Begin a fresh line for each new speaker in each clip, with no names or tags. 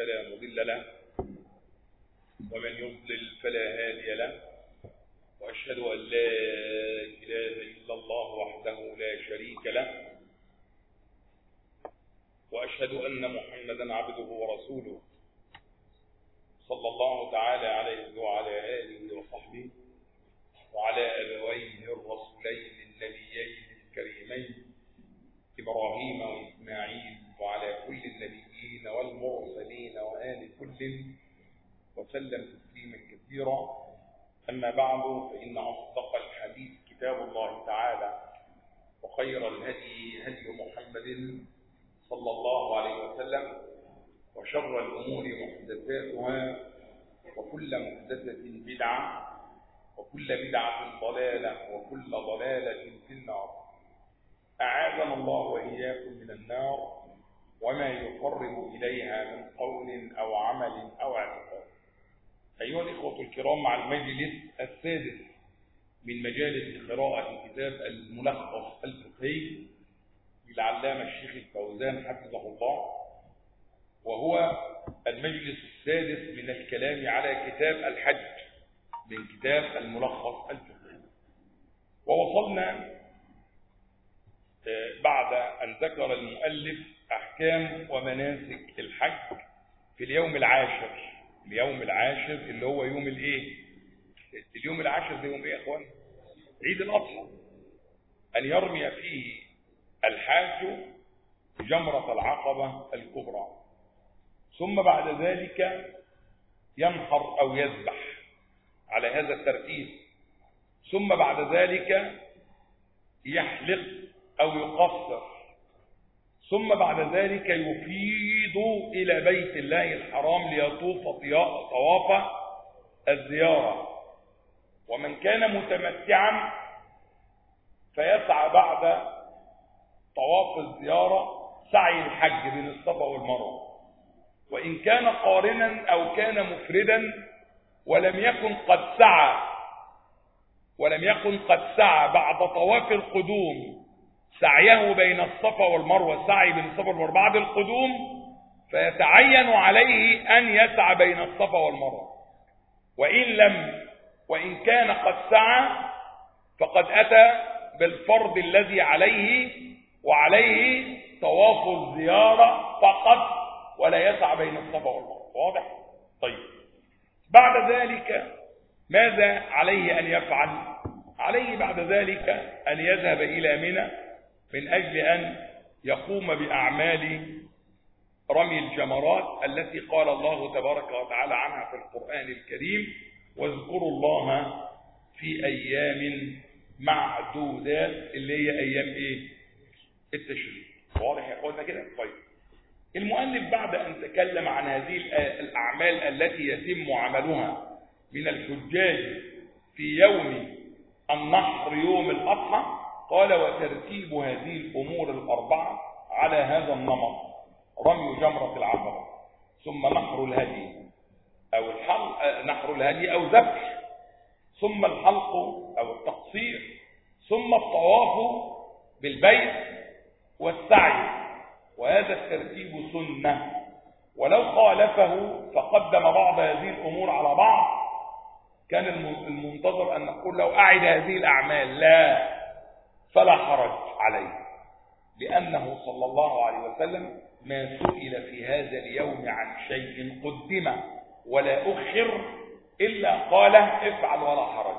فلا مضل له ومن يضلل فلا هادي له وأشهد أن لا إله إلا الله وحده لا شريك له وأشهد أن محمدا عبده ورسوله صلى الله تعالى عليه وعلى آله وصحبه وعلى أبويه الرسولين النبيين الكريمين إبراهيم وإسماعيل وعلى كل النبيين والمرسلين وآل كل وسلم تسليما كثيرا أما بعد فإن أصدق الحديث كتاب الله تعالى وخير الهدي هدي محمد صلى الله عليه وسلم وشر الأمور محدثاتها وكل محدثة بدعة وكل بدعة ضلالة وكل ضلالة في النار أعاذنا الله وإياكم من النار وما يقرب إليها من قول أو عمل أو اعتقاد أيها الإخوة الكرام مع المجلس السادس من مجالس قراءة كتاب الملخص الفقهي للعلامة الشيخ الفوزان حفظه الله وهو المجلس السادس من الكلام على كتاب الحج من كتاب الملخص الفقهي ووصلنا بعد أن ذكر المؤلف أحكام ومناسك الحج في اليوم العاشر اليوم العاشر اللي هو يوم الايه اليوم العاشر ده يوم ايه يا اخوان عيد الاضحى ان يرمي فيه الحاج جمرة العقبة الكبرى ثم بعد ذلك ينحر او يذبح على هذا الترتيب ثم بعد ذلك يحلق او يقصر ثم بعد ذلك يفيض إلى بيت الله الحرام ليطوف طواف الزيارة ومن كان متمتعا فيسعى بعد طواف الزيارة سعي الحج بين الصفا والمروة وإن كان قارنا أو كان مفردا ولم يكن قد سعى ولم يكن قد سعى بعد طواف القدوم سعيه بين الصفا والمروة سعي بين الصفا والمروة بعد القدوم فيتعين عليه أن يسعى بين الصفا والمروة وإن لم وإن كان قد سعى فقد أتى بالفرض الذي عليه وعليه طواف الزيارة فقط ولا يسعى بين الصفا والمروة واضح؟ طيب بعد ذلك ماذا عليه أن يفعل؟ عليه بعد ذلك أن يذهب إلى منى من أجل أن يقوم بأعمال رمي الجمرات التي قال الله تبارك وتعالى عنها في القرآن الكريم واذكروا الله في أيام معدودات اللي هي أيام إيه؟ التشريق واضح يا أخوانا كده؟ طيب المؤلف بعد أن تكلم عن هذه الأعمال التي يتم عملها من الحجاج في يوم النحر يوم الأضحى قال وترتيب هذه الأمور الأربعة على هذا النمط رمي جمرة العقبة ثم نحر الهدي أو الحلق نحر الهدي أو ذبح ثم الحلق أو التقصير ثم الطواف بالبيت والسعي وهذا الترتيب سنة ولو خالفه فقدم بعض هذه الأمور على بعض كان المنتظر أن نقول لو أعد هذه الأعمال لا فلا حرج عليه لأنه صلى الله عليه وسلم ما سئل في هذا اليوم عن شيء قدم ولا أخر إلا قال افعل ولا حرج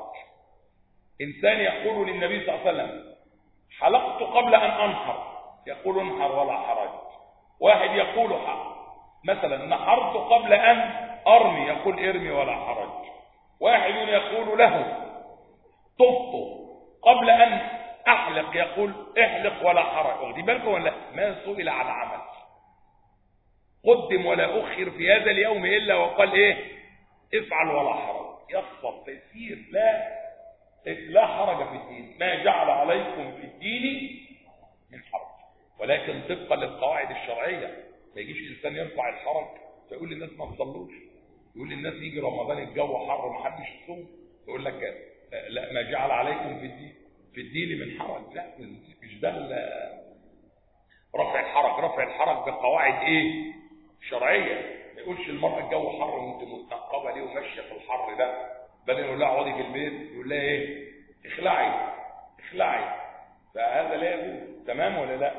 إنسان يقول للنبي صلى الله عليه وسلم حلقت قبل أن أنحر يقول انحر ولا حرج واحد يقول حق مثلا نحرت قبل أن أرمي يقول ارمي ولا حرج واحد يقول له طفت قبل أن أحلق يقول احلق ولا حرج واخدين بالكم ولا ما سئل عن عمل قدم ولا أخر في هذا اليوم إلا وقال إيه افعل ولا حرج يصل تيسير لا لا حرج في الدين ما جعل عليكم في الدين من حرج ولكن طبقا للقواعد الشرعية ما يجيش إنسان يرفع الحرج فيقول للناس ما تصلوش يقول للناس يجي رمضان الجو حر ما حدش يصوم يقول لك لا ما جعل عليكم في الدين في الدين من حرج لا مش ده رفع الحرج رفع الحرج بقواعد ايه شرعية ما يقولش المرأة الجو حر وانت متنقبة ليه وماشية في الحر ده بدل يقول لها اقعدي في البيت يقول لها ايه اخلعي اخلعي فهذا لا يجوز تمام ولا لا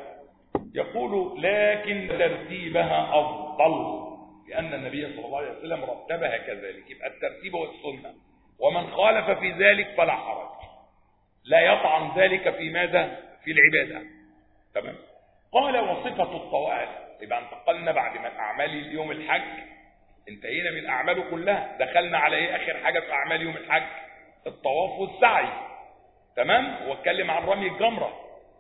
يقول لكن ترتيبها افضل لان النبي صلى الله عليه وسلم رتبها كذلك يبقى الترتيب والسنه ومن خالف في ذلك فلا حرج لا يطعن ذلك في ماذا في العباده تمام قال وصفه الطواف يبقى انتقلنا بعد ما اعمال اليوم الحج انتهينا من اعماله كلها دخلنا على ايه اخر حاجه في اعمال يوم الحج الطواف والسعي تمام واتكلم عن رمي الجمره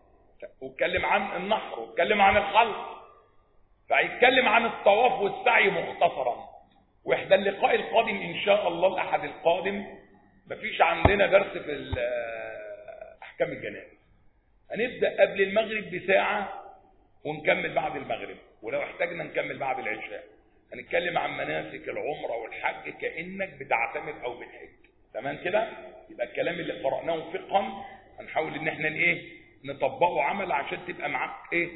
واتكلم عن النحر واتكلم عن الحلق فهيتكلم عن الطواف والسعي مختصرا واحدى اللقاء القادم ان شاء الله الاحد القادم مفيش عندنا درس في احكام الجنائز هنبدا قبل المغرب بساعه ونكمل بعد المغرب ولو احتاجنا نكمل بعد العشاء هنتكلم عن مناسك العمره والحج كانك بتعتمر او بتحج تمام كده يبقى الكلام اللي قراناه فقها هنحاول ان احنا ايه نطبقه عمل عشان تبقى معاك ايه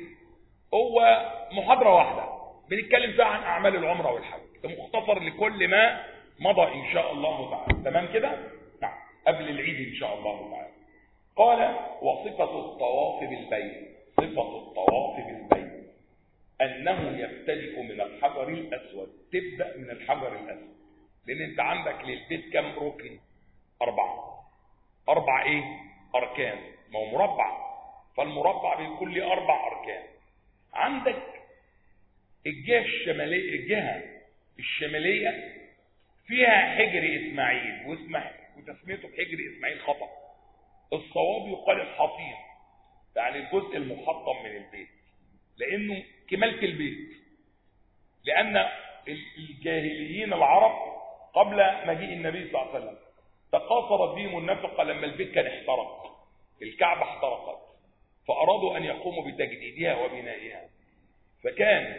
هو محاضره واحده بنتكلم فيها عن اعمال العمره والحج ده مختصر لكل ما مضى ان شاء الله تعالى تمام كده نعم قبل العيد ان شاء الله تعالى قال وصفه الطواف بالبيت صفه الطواف بالبيت انه يبتدئ من الحجر الاسود تبدا من الحجر الاسود لان انت عندك للبيت كم ركن اربعه اربع ايه اركان ما هو مربع فالمربع بيكون له اربع اركان عندك الجهه الشماليه الجهه الشماليه فيها حجر اسماعيل واسمه وتسميته بحجر اسماعيل خطا الصواب يقال الحصين يعني الجزء المحطم من البيت لانه كمالة البيت لان الجاهليين العرب قبل مجيء النبي صلى الله عليه وسلم تقاصرت بهم النفقه لما البيت كان احترق الكعبه احترقت فارادوا ان يقوموا بتجديدها وبنائها فكان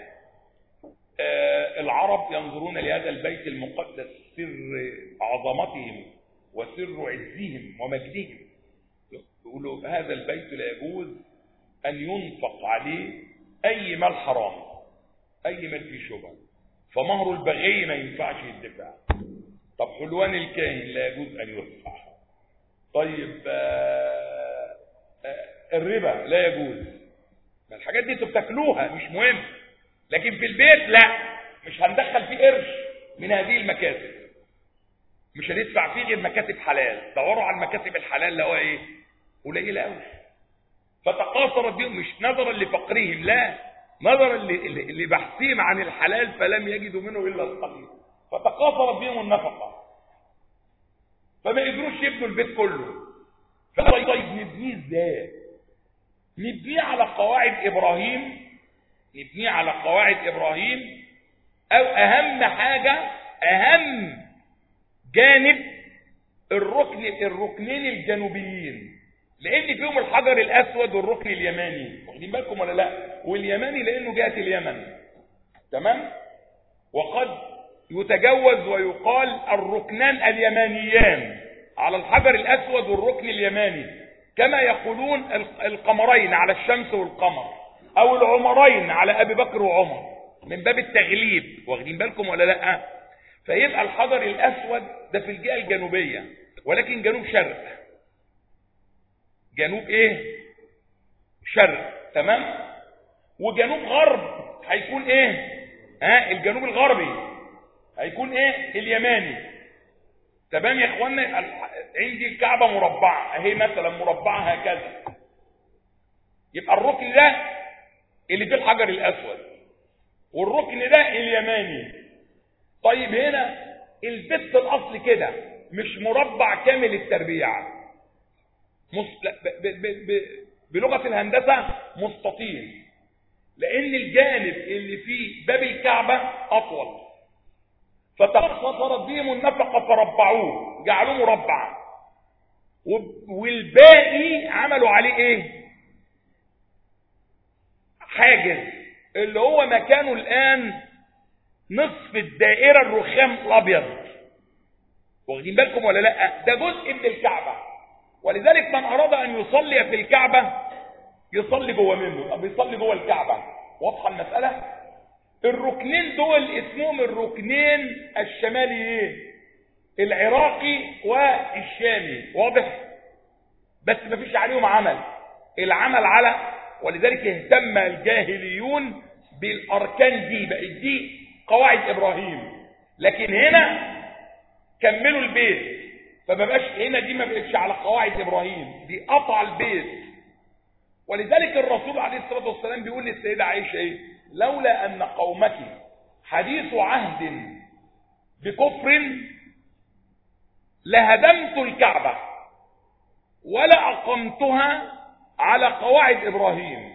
آه العرب ينظرون لهذا البيت المقدس سر عظمتهم وسر عزهم ومجدهم يقولوا هذا البيت لا يجوز ان ينفق عليه اي مال حرام اي مال فيه شبهه فمهر البغي ما ينفعش يدفع طب حلوان الكاهن لا يجوز ان يدفع طيب آه آه الربا لا يجوز ما الحاجات دي انتوا بتاكلوها مش مهم لكن في البيت لا مش هندخل فيه قرش من هذه المكاسب مش هندفع فيه غير مكاسب حلال دوروا على المكاسب الحلال اللي هو ايه قليله قوي فتقاصرت بهم مش نظرا لفقرهم لا نظرا لبحثهم عن الحلال فلم يجدوا منه الا القليل فتقاصرت بهم النفقه فما قدروش يبنوا البيت كله فطيب نبنيه ازاي نبنيه على قواعد ابراهيم نبنيه على قواعد ابراهيم او اهم حاجه اهم جانب الركن الركنين الجنوبيين لان فيهم الحجر الاسود والركن اليماني واخدين بالكم ولا لا واليماني لانه جهه اليمن تمام وقد يتجوز ويقال الركنان اليمانيان على الحجر الاسود والركن اليماني كما يقولون القمرين على الشمس والقمر او العمرين على ابي بكر وعمر من باب التغليب واخدين بالكم ولا لا فيبقى الحجر الاسود ده في الجهه الجنوبيه ولكن جنوب شرق جنوب ايه شرق تمام وجنوب غرب هيكون ايه ها الجنوب الغربي هيكون ايه اليماني تمام يا اخوانا عندي الكعبه مربعه اهي مثلا مربعه هكذا يبقى الركن ده اللي فيه الحجر الاسود والركن ده اليماني طيب هنا البت الاصل كده مش مربع كامل التربيع مس... ب... ب... ب... بلغه الهندسه مستطيل لان الجانب اللي فيه باب الكعبه اطول فتخسرت بهم النفقه فربعوه جعلوه مربعا والباقي عملوا عليه ايه حاجز اللي هو مكانه الان نصف الدائره الرخام الابيض واخدين بالكم ولا لا ده جزء من الكعبه ولذلك من اراد ان يصلي في الكعبه يصلي جوه منه طب يصلي جوه الكعبه واضحه المساله الركنين دول اسمهم الركنين الشمالي ايه العراقي والشامي واضح بس ما فيش عليهم عمل العمل على ولذلك اهتم الجاهليون بالاركان دي بقت دي قواعد ابراهيم لكن هنا كملوا البيت فما بقاش هنا دي ما بقتش على قواعد ابراهيم دي قطع البيت ولذلك الرسول عليه الصلاه والسلام بيقول للسيده عائشه ايه لولا ان قومك حديث عهد بكفر لهدمت الكعبه ولا اقمتها على قواعد ابراهيم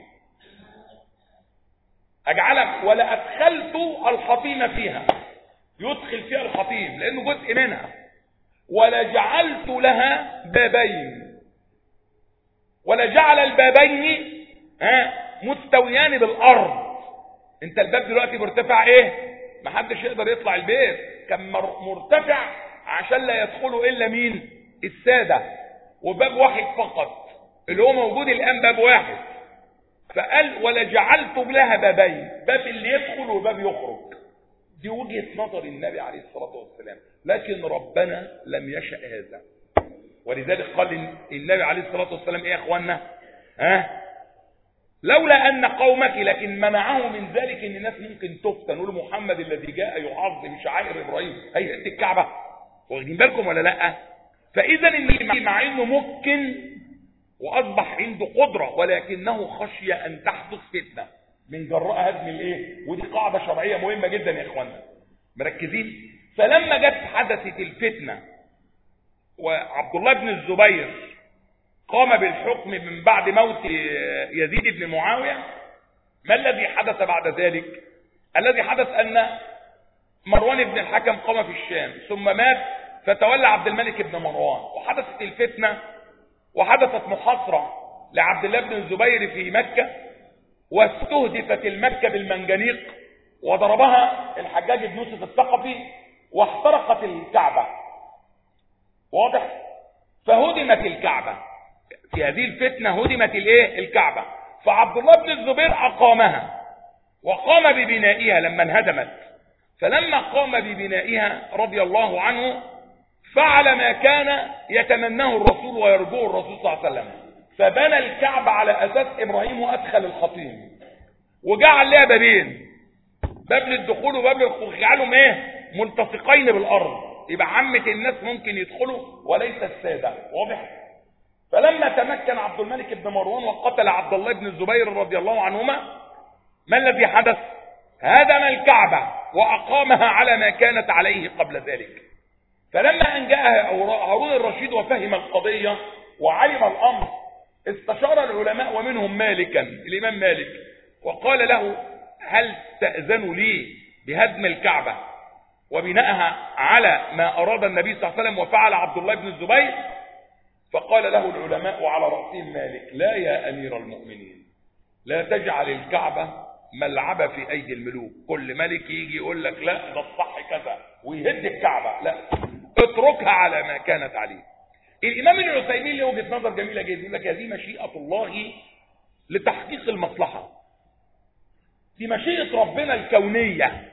اجعلك ولا ادخلت الخطيم فيها يدخل فيها الخطيم لانه جزء منها ولا جعلت لها بابين ولا جعل البابين ها مستويان بالارض انت الباب دلوقتي مرتفع ايه محدش يقدر يطلع البيت كان مرتفع عشان لا يدخله الا مين الساده وباب واحد فقط اللي هو موجود الان باب واحد فقال ولا جعلت لها بابين باب اللي يدخل وباب يخرج دي وجهه نظر النبي عليه الصلاه والسلام لكن ربنا لم يشأ هذا ولذلك قال النبي عليه الصلاه والسلام ايه يا اخوانا ها لولا ان قومك لكن منعه من ذلك ان الناس ممكن تفتن نقول محمد الذي جاء يعظم شعائر ابراهيم هيئه الكعبه واخدين بالكم ولا لا فاذا النبي مع انه ممكن واصبح عنده قدره ولكنه خشي ان تحدث فتنه من جراء هدم الايه ودي قاعده شرعيه مهمه جدا يا اخوانا مركزين فلما جت حدثت الفتنه وعبد الله بن الزبير قام بالحكم من بعد موت يزيد بن معاويه ما الذي حدث بعد ذلك الذي حدث ان مروان بن الحكم قام في الشام ثم مات فتولى عبد الملك بن مروان وحدثت الفتنه وحدثت محاصره لعبد الله بن الزبير في مكه واستهدفت المكه بالمنجنيق وضربها الحجاج بن يوسف الثقفي واحترقت الكعبه واضح فهدمت الكعبه في هذه الفتنه هدمت الايه الكعبه فعبد الله بن الزبير اقامها وقام ببنائها لما انهدمت فلما قام ببنائها رضي الله عنه فعل ما كان يتمناه الرسول ويرجوه الرسول صلى الله عليه وسلم فبنى الكعبة على أساس إبراهيم وأدخل الخطيم وجعل لها بابين باب للدخول وباب للخروج جعلهم إيه ملتصقين بالأرض يبقى عامة الناس ممكن يدخلوا وليس السادة واضح فلما تمكن عبد الملك بن مروان وقتل عبد الله بن الزبير رضي الله عنهما ما الذي حدث هدم الكعبة وأقامها على ما كانت عليه قبل ذلك فلما أن جاء هارون الرشيد وفهم القضية وعلم الأمر استشار العلماء ومنهم مالكا الإمام مالك وقال له هل تأذن لي بهدم الكعبة وبنائها على ما أراد النبي صلى الله عليه وسلم وفعل عبد الله بن الزبير فقال له العلماء وعلى رأسهم مالك لا يا أمير المؤمنين لا تجعل الكعبة ملعبة في أيدي الملوك كل ملك يجي يقول لك لا ده الصح كذا ويهد الكعبة لا اتركها على ما كانت عليه الإمام ابن عثيمين له وجهة نظر جميلة جدا يقول لك هذه مشيئة الله لتحقيق المصلحة دي مشيئة ربنا الكونية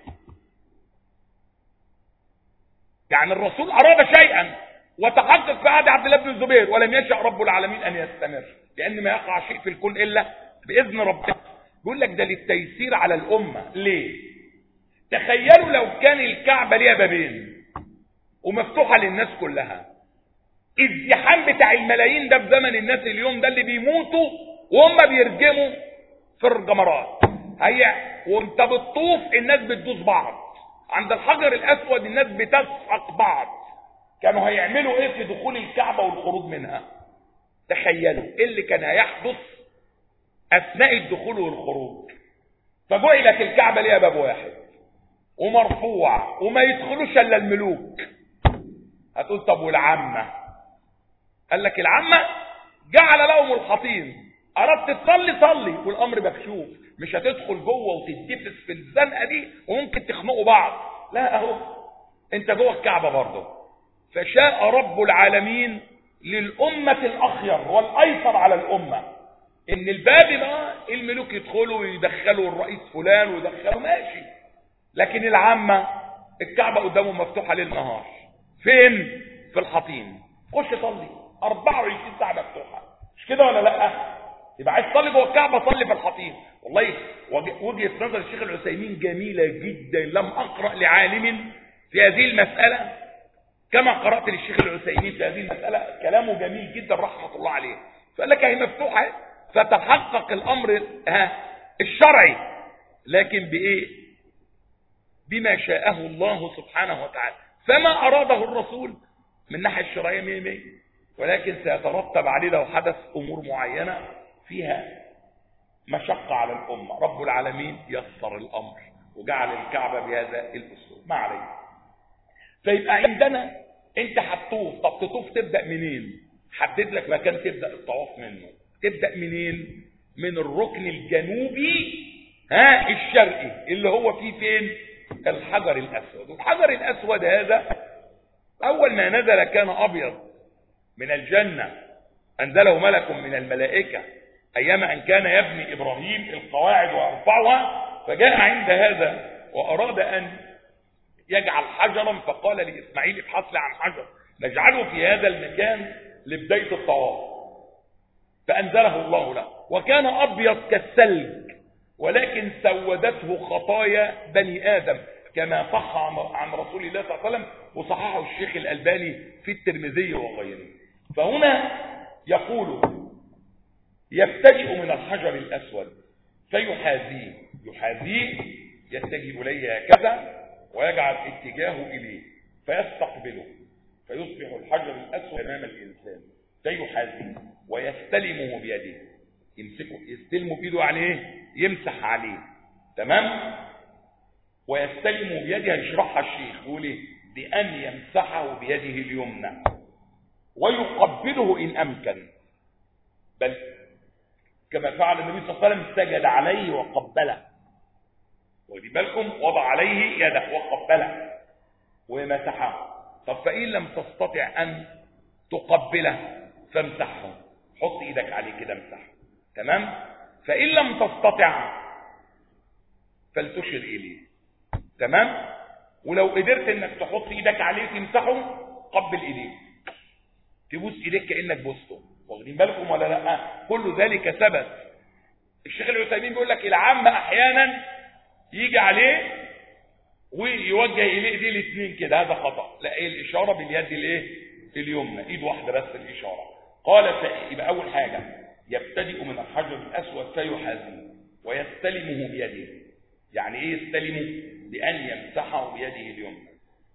يعني الرسول أراد شيئا وتحقق في عهد عبد الله بن الزبير ولم يشأ رب العالمين أن يستمر لأن ما يقع شيء في الكون إلا بإذن ربنا بيقول لك ده للتيسير على الأمة ليه تخيلوا لو كان الكعبة ليها بابين ومفتوحة للناس كلها الزحام بتاع الملايين ده في زمن الناس اليوم ده اللي بيموتوا وهم بيرجموا في الجمرات هي وانت بتطوف الناس بتدوس بعض عند الحجر الاسود الناس بتسحق بعض كانوا هيعملوا ايه في دخول الكعبة والخروج منها تخيلوا ايه اللي كان هيحدث اثناء الدخول والخروج فجعلت الكعبة ليها باب واحد ومرفوع وما يدخلوش الا الملوك هتقول طب والعامة قال لك العامة جعل لهم الحطيم اردت تصلي صلي والامر مكشوف مش هتدخل جوه وتتدفس في الزنقه دي وممكن تخنقوا بعض لا اهو انت جوه الكعبه برضه فشاء رب العالمين للأمة الأخير والأيسر على الأمة إن الباب بقى الملوك يدخلوا ويدخلوا الرئيس فلان ويدخلوا ماشي لكن العامة الكعبة قدامه مفتوحة ليل نهار فين في الحطيم خش صلي 24 ساعة مفتوحة مش كده ولا لا يبقى عايز تصلي جوه الكعبة صلي في الحطيم والله وجهة نظر الشيخ العثيمين جميلة جدا لم أقرأ لعالم في هذه المسألة كما قرأت للشيخ العثيمين في هذه المسألة كلامه جميل جدا رحمة الله عليه فقال لك هي مفتوحة فتحقق الأمر ها الشرعي لكن بإيه بما شاءه الله سبحانه وتعالى فما أراده الرسول من ناحية الشرعية مية مية ولكن سيترتب عليه لو حدث أمور معينة فيها مشقة على الأمة رب العالمين يسر الأمر وجعل الكعبة بهذا الأسلوب ما عليه فيبقى عندنا انت هتطوف طب تطوف تبدأ منين حدد لك مكان تبدأ الطواف منه تبدأ منين من الركن الجنوبي ها الشرقي اللي هو فيه فين الحجر الأسود والحجر الأسود هذا أول ما نزل كان أبيض من الجنة أنزله ملك من الملائكة أيام أن كان يبني إبراهيم القواعد ويرفعها فجاء عند هذا وأراد أن يجعل حجرا فقال لإسماعيل ابحث لي عن حجر نجعله في هذا المكان لبداية الطواف فأنزله الله له وكان أبيض كالثلج ولكن سودته خطايا بني آدم كما صح عن رسول الله صلى الله عليه وسلم وصححه الشيخ الألباني في الترمذي وغيره فهنا يقول يبتدئ من الحجر الأسود فيحاذيه يحاذيه يتجه إليه هكذا ويجعل اتجاهه إليه فيستقبله فيصبح الحجر الأسود أمام الإنسان فيحاذيه ويستلمه بيده يمسكه يستلمه بيده عليه يمسح عليه تمام ويستلمه بيده يشرحها الشيخ يقول ايه بأن يمسحه بيده اليمنى ويقبله إن أمكن بل كما فعل النبي صلى الله عليه وسلم سجد عليه وقبله ودي بالكم وضع عليه يده وقبله ومسحه طب فإن لم تستطع أن تقبله فامسحه حط ايدك عليه كده امسحه تمام فإن لم تستطع فلتشر إليه تمام ولو قدرت انك تحط ايدك عليه تمسحه قبل ايديه تبوس ايديك كانك بوسته واخدين بالكم ولا لا كل ذلك ثبت الشيخ العثيمين بيقول لك العامة احيانا يجي عليه ويوجه اليه ايديه الاثنين كده هذا خطا لا ايه الاشاره باليد الايه اليمنى ايد واحده بس الاشاره قال يبقى اول حاجه يبتدئ من الحجر الاسود فيحاذيه ويستلمه بيده يعني ايه يستلمه بان يمسحه بيده اليمنى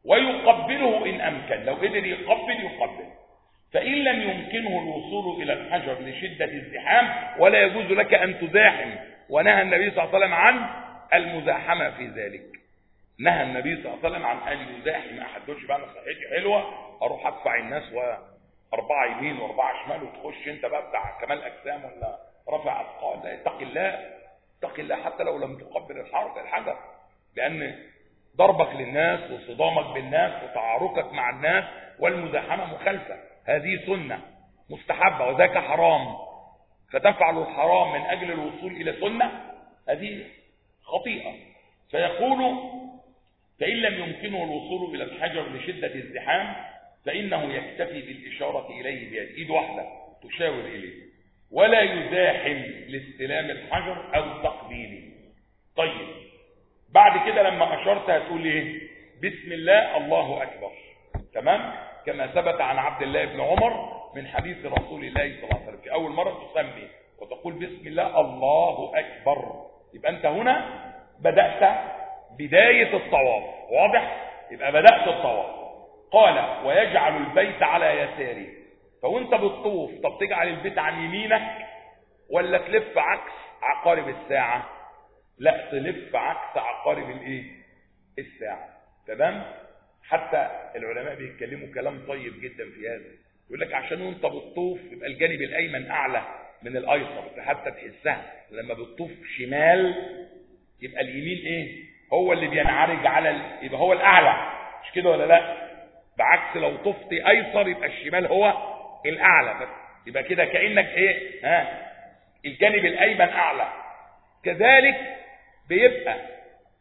ويقبله ان امكن لو قدر يقبل يقبل فان لم يمكنه الوصول الى الحجر لشده الزحام ولا يجوز لك ان تزاحم ونهى النبي صلى الله عليه وسلم عن المزاحمه في ذلك نهى النبي صلى الله عليه وسلم عن ان يزاحم احد دولش بقى انا صحتي حلوه اروح ادفع الناس واربعه يمين واربعه شمال وتخش انت بقى بتاع كمال اجسام ولا رفع اثقال لا اتق الله اتق الله حتى لو لم تقبل الحرب الحجر لان ضربك للناس وصدامك بالناس وتعاركك مع الناس والمزاحمه مخالفه هذه سنه مستحبه وذاك حرام فتفعل الحرام من اجل الوصول الى سنه هذه خطيئه فيقول فإن لم يمكنه الوصول إلى الحجر لشدة الزحام فإنه يكتفي بالإشارة إليه بيد إيد واحدة تشاور إليه ولا يزاحم لاستلام الحجر أو تقبيله طيب بعد كده لما أشرت هتقول إيه بسم الله الله أكبر تمام كما ثبت عن عبد الله بن عمر من حديث رسول الله صلى الله عليه وسلم في أول مرة تسمي وتقول بسم الله الله أكبر يبقى أنت هنا بدأت بداية الطواف واضح يبقى بدأت الطواف قال ويجعل البيت على يساره فوانت بتطوف طب تجعل البيت عن يمينك ولا تلف عكس عقارب الساعة لا تلف عكس عقارب الايه الساعة تمام حتى العلماء بيتكلموا كلام طيب جدا في هذا يقول لك عشان وانت بتطوف يبقى الجانب الايمن اعلى من الايسر حتى تحسها لما بتطوف شمال يبقى اليمين ايه هو اللي بينعرج على ال... يبقى هو الاعلى مش كده ولا لا بعكس لو طفت ايسر يبقى الشمال هو الاعلى بس يبقى كده كانك ايه ها الجانب الايمن اعلى كذلك بيبقى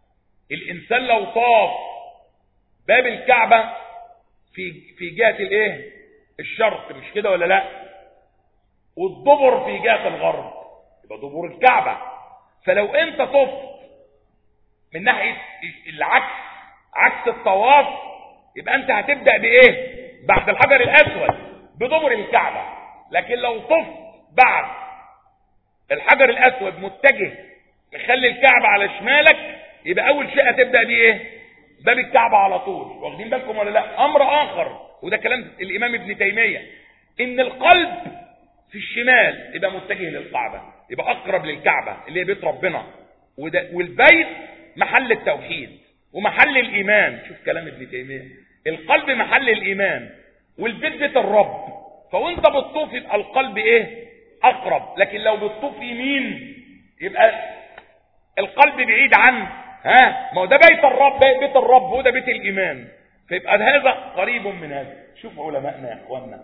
الانسان لو طاف باب الكعبة في في جهة الايه الشرق مش كده ولا لا والدبر في جهة الغرب يبقى دبر الكعبة فلو انت طفت من ناحية العكس عكس الطواف يبقى انت هتبدأ بايه بعد الحجر الاسود بدبر الكعبة لكن لو طفت بعد الحجر الاسود متجه مخلي الكعبة على شمالك يبقى اول شيء هتبدأ بيه ايه باب الكعبة على طول واخدين بالكم ولا لا امر اخر وده كلام الامام ابن تيمية ان القلب في الشمال يبقى متجه للكعبة يبقى اقرب للكعبة اللي هي بيت ربنا وده والبيت محل التوحيد ومحل الايمان شوف كلام ابن تيمية القلب محل الايمان والبيت بيت الرب فوانت بتطوف يبقى القلب ايه اقرب لكن لو بتطوف يمين يبقى القلب بعيد عنه ها ما هو ده بيت الرب بيت الرب هو ده بيت الايمان فيبقى هذا قريب من هذا شوف علماءنا يا اخواننا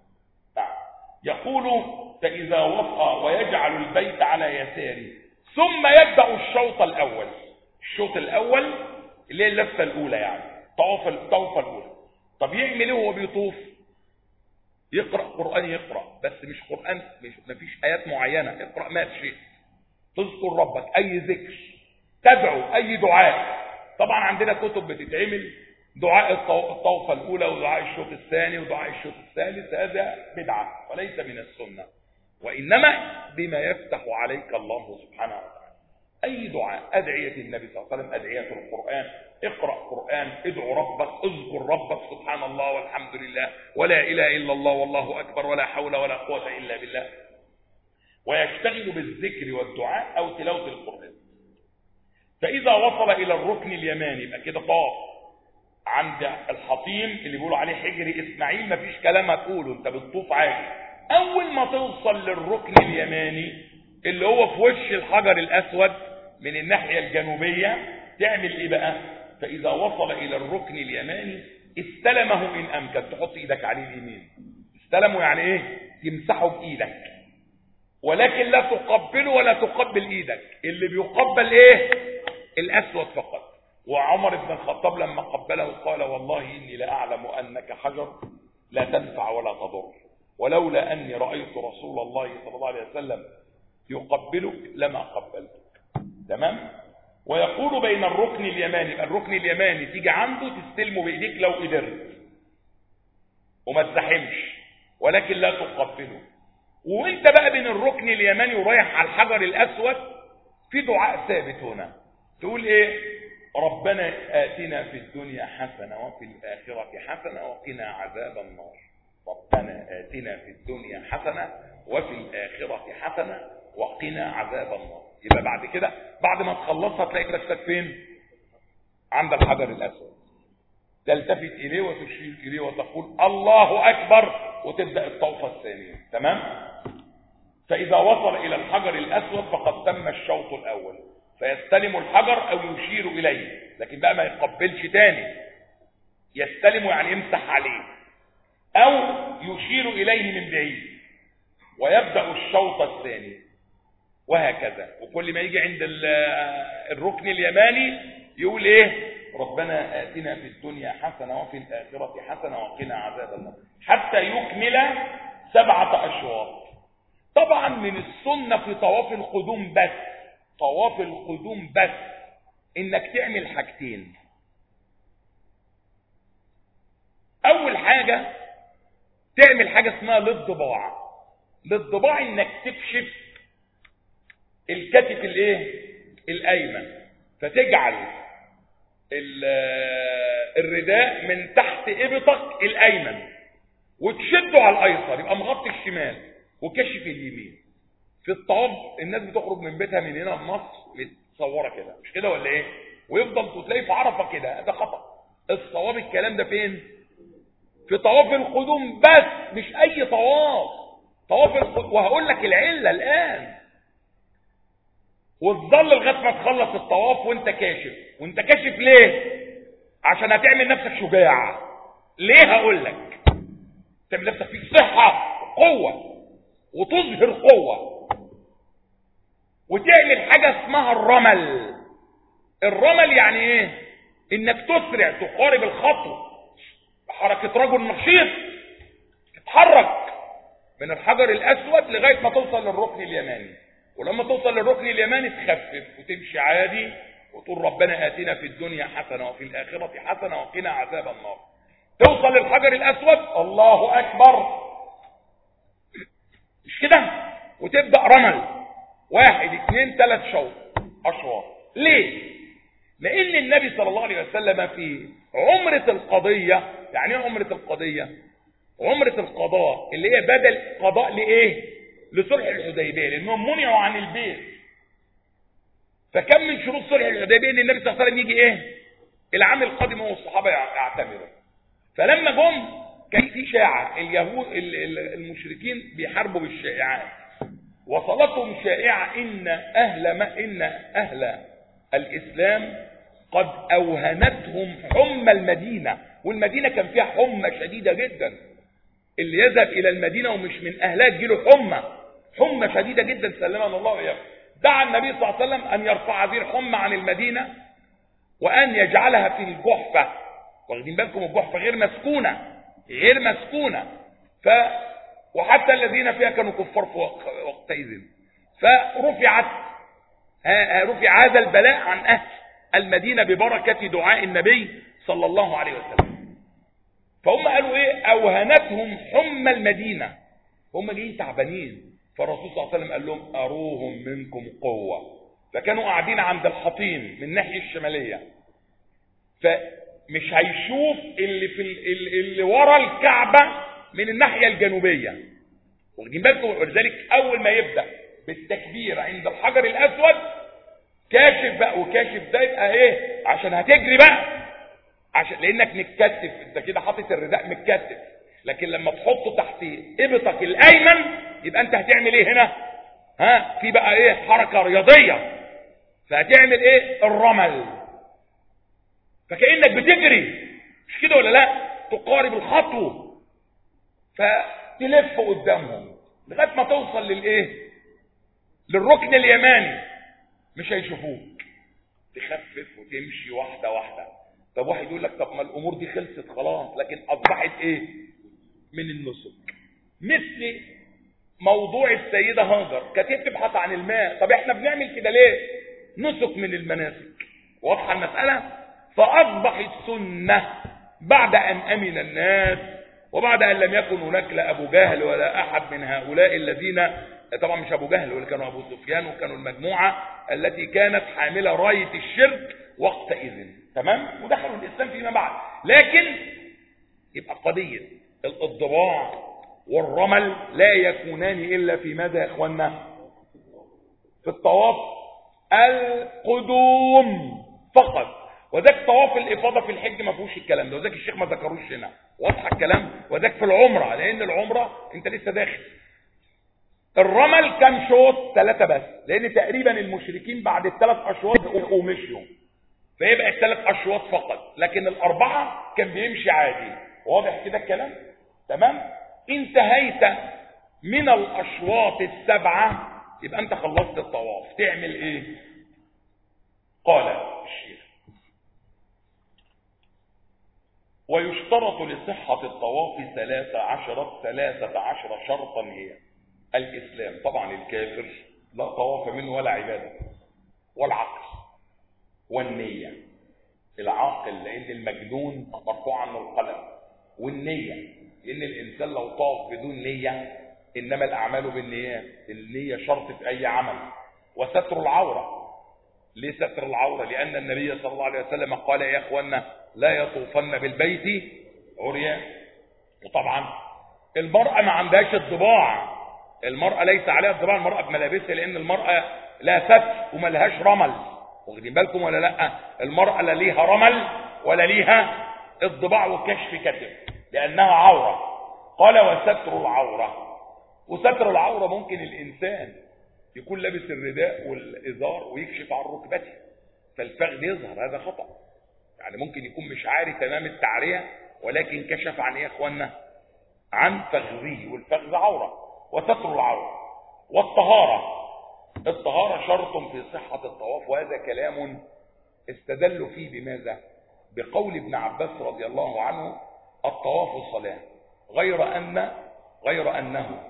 يقول فاذا وفى ويجعل البيت على يساره ثم يبدا الشوط الاول الشوط الاول اللي هي اللفه الاولى يعني طواف الطوفه الاولى طب يعمل ايه وهو بيطوف يقرا قران يقرا بس مش قران مش مفيش ايات معينه اقرا ما شئت تذكر ربك اي ذكر تدعو اي دعاء طبعا عندنا كتب بتتعمل دعاء الطوفة الأولى ودعاء الشوط الثاني ودعاء الشوط الثالث هذا بدعة وليس من السنة وإنما بما يفتح عليك الله سبحانه وتعالى أي دعاء أدعية النبي صلى الله عليه وسلم أدعية القرآن اقرأ قرآن ادعو ربك اذكر ربك سبحان الله والحمد لله ولا إله إلا الله والله أكبر ولا حول ولا قوة إلا بالله ويشتغل بالذكر والدعاء أو تلاوة القرآن فإذا وصل إلى الركن اليماني يبقى كده طاف عند الحطيم اللي بيقولوا عليه حجر إسماعيل مفيش كلام هتقوله أنت بتطوف عادي أول ما توصل للركن اليماني اللي هو في وش الحجر الأسود من الناحية الجنوبية تعمل إيه بقى؟ فإذا وصل إلى الركن اليماني استلمه إن أمكن تحط إيدك عليه اليمين استلمه يعني إيه؟ تمسحه بإيدك ولكن لا تقبله ولا تقبل إيدك اللي بيقبل إيه؟ الأسود فقط وعمر بن الخطاب لما قبله قال والله إني لأعلم أنك حجر لا تنفع ولا تضر ولولا أني رأيت رسول الله صلى الله عليه وسلم يقبلك لما قبلتك تمام ويقول بين الركن اليماني الركن اليماني تيجي عنده تستلمه بإيديك لو قدرت وما تزحمش ولكن لا تقبله وانت بقى بين الركن اليماني ورايح على الحجر الأسود في دعاء ثابت هنا تقول ايه ربنا آتنا في الدنيا حسنة وفي الآخرة حسنة وقنا عذاب النار ربنا آتنا في الدنيا حسنة وفي الآخرة حسنة وقنا عذاب النار يبقى بعد كده بعد ما تخلصها تلاقي نفسك فين عند الحجر الأسود تلتفت إليه وتشير إليه وتقول الله أكبر وتبدأ الطوفة الثانية تمام فإذا وصل إلى الحجر الأسود فقد تم الشوط الأول فيستلم الحجر او يشير اليه لكن بقى ما يقبلش تاني يستلم يعني يمسح عليه او يشير اليه من بعيد ويبدا الشوط الثاني وهكذا وكل ما يجي عند الركن اليماني يقول ايه ربنا اتنا في الدنيا حسنه وفي الاخره حسنه وقنا عذاب النار حتى يكمل سبعه اشواط طبعا من السنه في طواف القدوم بس طواف القدوم بس انك تعمل حاجتين اول حاجة تعمل حاجة اسمها للضباع للضباع انك تكشف الكتف الايه الايمن فتجعل الرداء من تحت ابطك الايمن وتشده على الايسر يبقى مغطي الشمال وكشف اليمين في الطواف الناس بتخرج من بيتها من هنا في مصر متصوره كده مش كده ولا ايه ويفضل تلاقيه في عرفه كده ده خطا الصواب الكلام ده فين في طواف القدوم بس مش اي طواف طواف القدوم وهقول لك العله الان وتظل لغايه ما تخلص الطواف وانت كاشف وانت كاشف ليه عشان هتعمل نفسك شجاع ليه هقول لك تعمل نفسك فيك صحه قوه وتظهر قوه وتعمل حاجة اسمها الرمل الرمل يعني ايه انك تسرع تقارب الخطوة بحركة رجل نشيط تتحرك من الحجر الاسود لغاية ما توصل للركن اليماني ولما توصل للركن اليماني تخفف وتمشي عادي وتقول ربنا آتنا في الدنيا حسنة وفي الآخرة حسنة وقنا عذاب النار توصل للحجر الأسود الله أكبر مش كده وتبدأ رمل واحد اثنين ثلاث شوط أشواط ليه لأن النبي صلى الله عليه وسلم في عمرة القضية يعني ايه عمرة القضية عمرة القضاء اللي هي بدل قضاء لإيه لصلح الحديبية لأنهم منعوا عن البيت فكم من شروط صلح الحديبية ان النبي صلى الله عليه وسلم يجي ايه العام القادم هو الصحابة يعتمروا فلما جم كان في شاعة اليهود المشركين بيحاربوا بالشائعات وصلتهم شائعة ان اهل ما ان اهل الاسلام قد اوهنتهم حمى المدينة والمدينة كان فيها حمى شديدة جدا اللي يذهب الى المدينة ومش من اهلها تجيله حمى حمى شديدة جدا سلمنا الله اياه دعا النبي صلى الله عليه وسلم أن يرفع هذه الحمى عن المدينة وأن يجعلها في الجحفة واخدين بالكم الجحفة غير مسكونة غير مسكونة ف وحتى الذين فيها كانوا كفار في وقتئذ فرفعت رفع هذا البلاء عن أهل المدينة ببركة دعاء النبي صلى الله عليه وسلم فهم قالوا ايه اوهنتهم حمى المدينة هم جايين تعبانين فالرسول صلى الله عليه وسلم قال لهم أروهم منكم قوة فكانوا قاعدين عند الحطيم من الناحية الشمالية فمش هيشوف اللي في اللي ورا الكعبة من الناحية الجنوبية واخدين بالكم ولذلك أول ما يبدأ بالتكبير عند الحجر الأسود كاشف بقى وكاشف ده يبقى ايه عشان هتجري بقى عشان لانك متكتف انت كده حاطط الرداء متكتف لكن لما تحطه تحت ابطك الايمن يبقى انت هتعمل ايه هنا ها في بقى ايه حركة رياضية فهتعمل ايه الرمل فكأنك بتجري مش كده ولا لا تقارب الخطوة فتلف قدامهم لغاية ما توصل للايه للركن اليماني مش هيشوفوك تخفف وتمشي واحدة واحدة طب واحد يقول لك طب ما الامور دي خلصت خلاص لكن اصبحت ايه من النسك مثل موضوع السيدة هاجر كانت تبحث عن الماء طب احنا بنعمل كده ليه نسك من المناسك واضحة المسألة فأصبحت سنة بعد أن أمن الناس وبعد أن لم يكن هناك لا أبو جهل ولا أحد من هؤلاء الذين طبعا مش أبو جهل ولا كانوا أبو سفيان وكانوا المجموعة التي كانت حاملة راية الشرك وقتئذ تمام ودخلوا الإسلام فيما بعد لكن يبقى قضية الضباع والرمل لا يكونان إلا في ماذا يا إخوانا في الطواف القدوم فقط وذاك طواف الإفاضة في الحج ما فيهوش الكلام ده وذاك الشيخ ما ذكروش هنا واضح الكلام وذاك في العمرة لأن العمرة أنت لسه داخل الرمل كان شوط ثلاثة بس لأن تقريبا المشركين بعد الثلاث أشواط بقوا مشيوا فيبقى الثلاث أشواط فقط لكن الأربعة كان بيمشي عادي واضح كده الكلام تمام انتهيت من الأشواط السبعة يبقى أنت خلصت الطواف تعمل إيه قال الشيخ ويشترط لصحة الطواف ثلاثة عشرة ثلاثة عشر شرطا هي الإسلام طبعا الكافر لا طواف منه ولا عبادة والعقل والنية العاقل لأن المجنون مرفوع عنه القلم والنية لأن الإنسان لو طاف بدون نية إنما الأعمال بالنيات النية شرط في أي عمل وستر العورة ليه ستر العورة لأن النبي صلى الله عليه وسلم قال يا أخوانا لا يطوفن بالبيت عريان وطبعا المرأة ما عندهاش الضباع المرأة ليس عليها الضباع المرأة بملابسها لأن المرأة لا فتح وما لهاش رمل واخدين بالكم ولا لا المرأة لا ليها رمل ولا ليها الضباع وكشف كتف لأنها عورة قال وستر العورة وستر العورة ممكن الإنسان يكون لابس الرداء والإزار ويكشف عن ركبته فالفخذ يظهر هذا خطأ يعني ممكن يكون مش عاري تمام التعرية ولكن كشف عن ايه يا اخوانا عن فخذه والفخذ عورة وستر العورة والطهارة الطهارة شرط في صحة الطواف وهذا كلام استدلوا فيه بماذا بقول ابن عباس رضي الله عنه الطواف صلاة غير أن غير أنه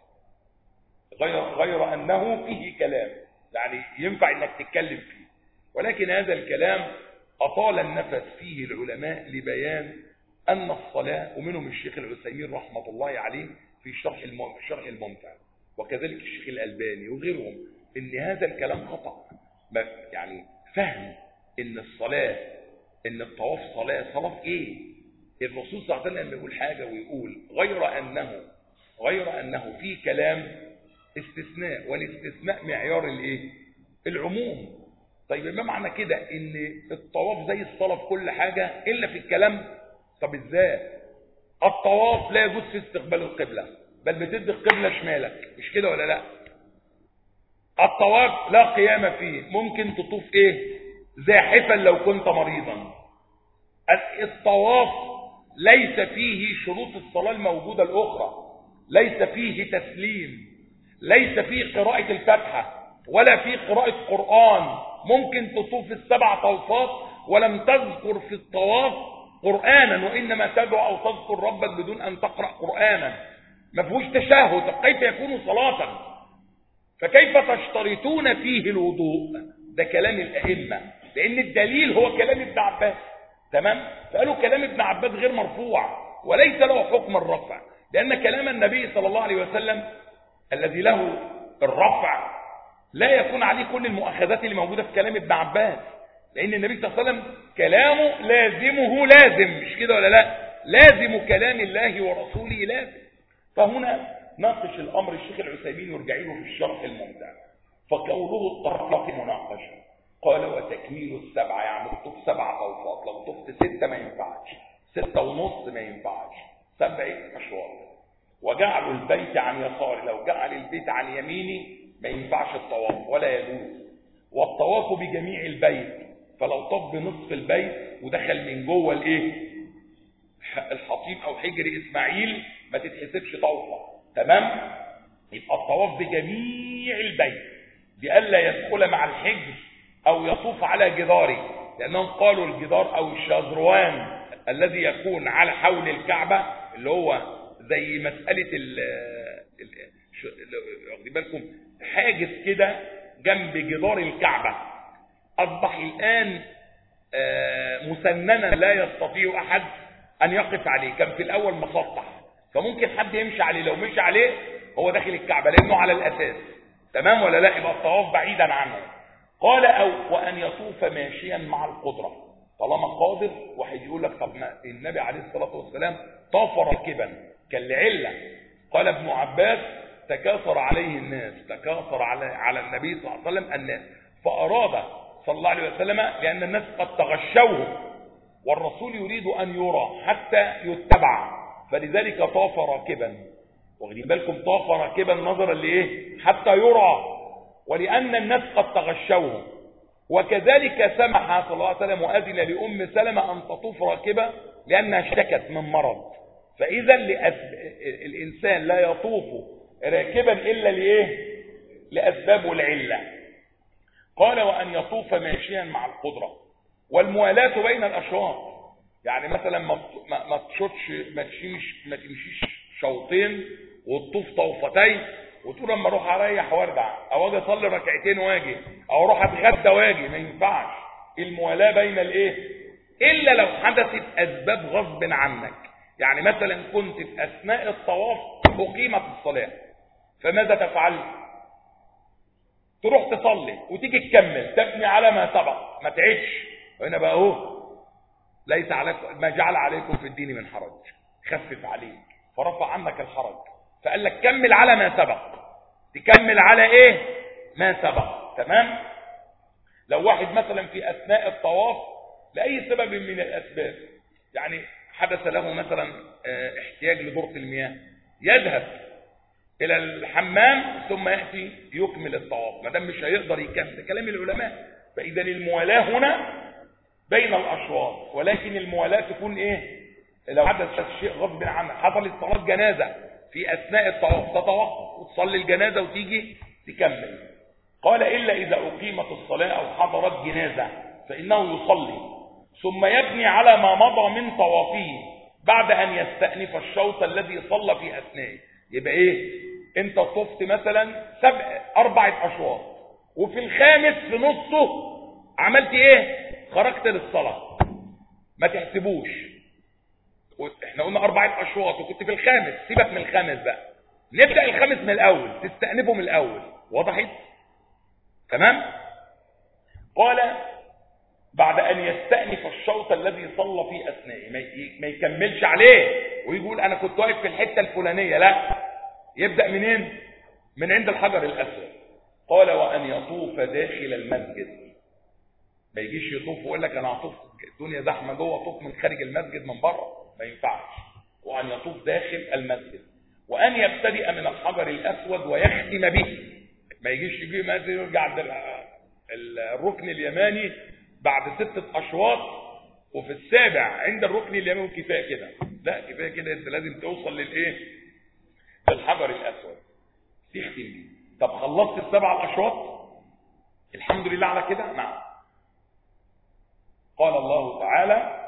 غير, غير أنه فيه كلام يعني ينفع أنك تتكلم فيه ولكن هذا الكلام أطال النفس فيه العلماء لبيان أن الصلاة ومنهم الشيخ العثيمين رحمة الله عليه في شرح الشرح الممتع وكذلك الشيخ الألباني وغيرهم ان هذا الكلام خطأ يعني فهم ان الصلاة ان الطواف صلاة صلاة ايه الرسول صلى الله عليه وسلم يقول حاجة ويقول غير انه غير انه في كلام استثناء والاستثناء معيار الايه العموم طيب ما معنى كده ان الطواف زي الصلاة في كل حاجة الا في الكلام طب ازاي الطواف لا يجوز في استقبال القبلة بل بتدي القبلة شمالك مش كده ولا لا الطواف لا قيام فيه ممكن تطوف ايه زاحفا لو كنت مريضا الطواف ليس فيه شروط الصلاة الموجودة الأخرى ليس فيه تسليم ليس فيه قراءة الفاتحة ولا فيه قراءة قرآن ممكن تطوف السبع طوفات ولم تذكر في الطواف قرآنا وإنما تدعو أو تذكر ربك بدون أن تقرأ قرآنا ما فيهوش تشهد كيف يكون صلاة فكيف تشترطون فيه الوضوء ده كلام الأئمة لأن الدليل هو كلام ابن عباس تمام فقالوا كلام ابن عباس غير مرفوع وليس له حكم الرفع لأن كلام النبي صلى الله عليه وسلم الذي له الرفع لا يكون عليه كل المؤاخذات اللي موجودة في كلام ابن عباس لأن النبي صلى الله عليه وسلم كلامه لازمه لازم مش كده ولا لا لازم كلام الله ورسوله لازم فهنا ناقش الأمر الشيخ العثيمين وارجعي له في الشرح الممتع فقوله الطرق مناقشة قال وتكميل السبعة يعني تطوف سبع طوفات لو طفت ستة ما ينفعش ستة ونص ما ينفعش سبع أشواط وجعلوا البيت عن يساري لو جعل البيت عن يميني ما ينفعش الطواف ولا يجوز والطواف بجميع البيت فلو طاف بنصف البيت ودخل من جوه الايه الحطيم او حجر اسماعيل ما تتحسبش طوفه تمام يبقى الطواف بجميع البيت بألا يدخل مع الحجر او يطوف على جداره لانهم قالوا الجدار او الشاذروان الذي يكون على حول الكعبة اللي هو زي مسألة ال واخدين بالكم حاجز كده جنب جدار الكعبة أصبح الآن مسننا لا يستطيع أحد أن يقف عليه كان في الأول مسطح فممكن حد يمشي عليه لو مشي عليه هو داخل الكعبة لأنه على الأساس تمام ولا لا يبقى الطواف بعيدا عنه قال أو وأن يطوف ماشيا مع القدرة طالما قادر واحد يقول لك طب ما النبي عليه الصلاة والسلام طاف راكبا كان لعلة قال ابن عباس تكاثر عليه الناس تكاثر على على النبي صلى الله عليه وسلم الناس فأراد صلى الله عليه وسلم لأن الناس قد تغشوه والرسول يريد أن يرى حتى يتبع فلذلك طاف راكبا واخدين بالكم طاف راكبا نظرا لإيه حتى يرى ولأن الناس قد تغشوه وكذلك سمح صلى الله عليه وسلم وأذن لأم سلمة أن تطوف راكبة لأنها اشتكت من مرض فإذا الإنسان لا يطوف راكبا إلا لإيه لأسباب والعلة قال وأن يطوف ماشيا مع القدرة والموالاة بين الأشواط يعني مثلا ما ما تشوتش ما تمشيش ما تمشيش شوطين وتطوف طوفتين وتقول اما اروح اريح وارجع او اجي اصلي ركعتين واجي او اروح اتغدى واجي ما ينفعش الموالاه بين الايه الا لو حدثت اسباب غصب عنك يعني مثلا كنت في اثناء الطواف اقيمت الصلاه فماذا تفعل تروح تصلي وتيجي تكمل تبني على ما سبق ما تعيش هنا بقى اهو ليس عليكم ما جعل عليكم في الدين من حرج خفف عليك فرفع عنك الحرج فقال لك كمل على ما سبق تكمل على ايه ما سبق تمام لو واحد مثلا في اثناء الطواف لاي سبب من الاسباب يعني حدث له مثلا احتياج لدورة المياه يذهب الى الحمام ثم ياتي يكمل الطواف ما دام مش هيقدر يكمل ده كلام العلماء فاذا الموالاه هنا بين الاشواط ولكن الموالاه تكون ايه لو حدث شيء غصب عنك حصلت صلاه جنازه في أثناء الطواف تتوقف وتصلي الجنازة وتيجي تكمل قال إلا إذا أقيمت الصلاة أو حضرت جنازة فإنه يصلي ثم يبني على ما مضى من طوافه بعد أن يستأنف الشوط الذي صلى في أثنائه يبقى إيه أنت طفت مثلا سبع أربعة أشواط وفي الخامس في نصه عملت إيه خرجت للصلاة ما تحسبوش احنا قلنا أربعة أشواط وكنت في الخامس سيبك من الخامس بقى نبدأ الخامس من الأول تستأنفه من الأول وضحت تمام قال بعد أن يستأنف الشوط الذي صلى في أثنائه ما يكملش عليه ويقول أنا كنت واقف في الحتة الفلانية لا يبدأ منين من عند الحجر الأسود قال وأن يطوف داخل المسجد ما يجيش يطوف ويقول لك أنا هطوف الدنيا زحمة جوه طوف من خارج المسجد من بره ما ينفعش وأن يطوف داخل المسجد وأن يبتدئ من الحجر الأسود ويختم به ما يجيش يجي مسجد يرجع عند الركن اليماني بعد ستة أشواط وفي السابع عند الركن اليماني كفاية كده لا كفاية كده انت لازم توصل للايه للحجر الأسود تختم بيه طب خلصت السبع الأشواط الحمد لله على كده نعم قال الله تعالى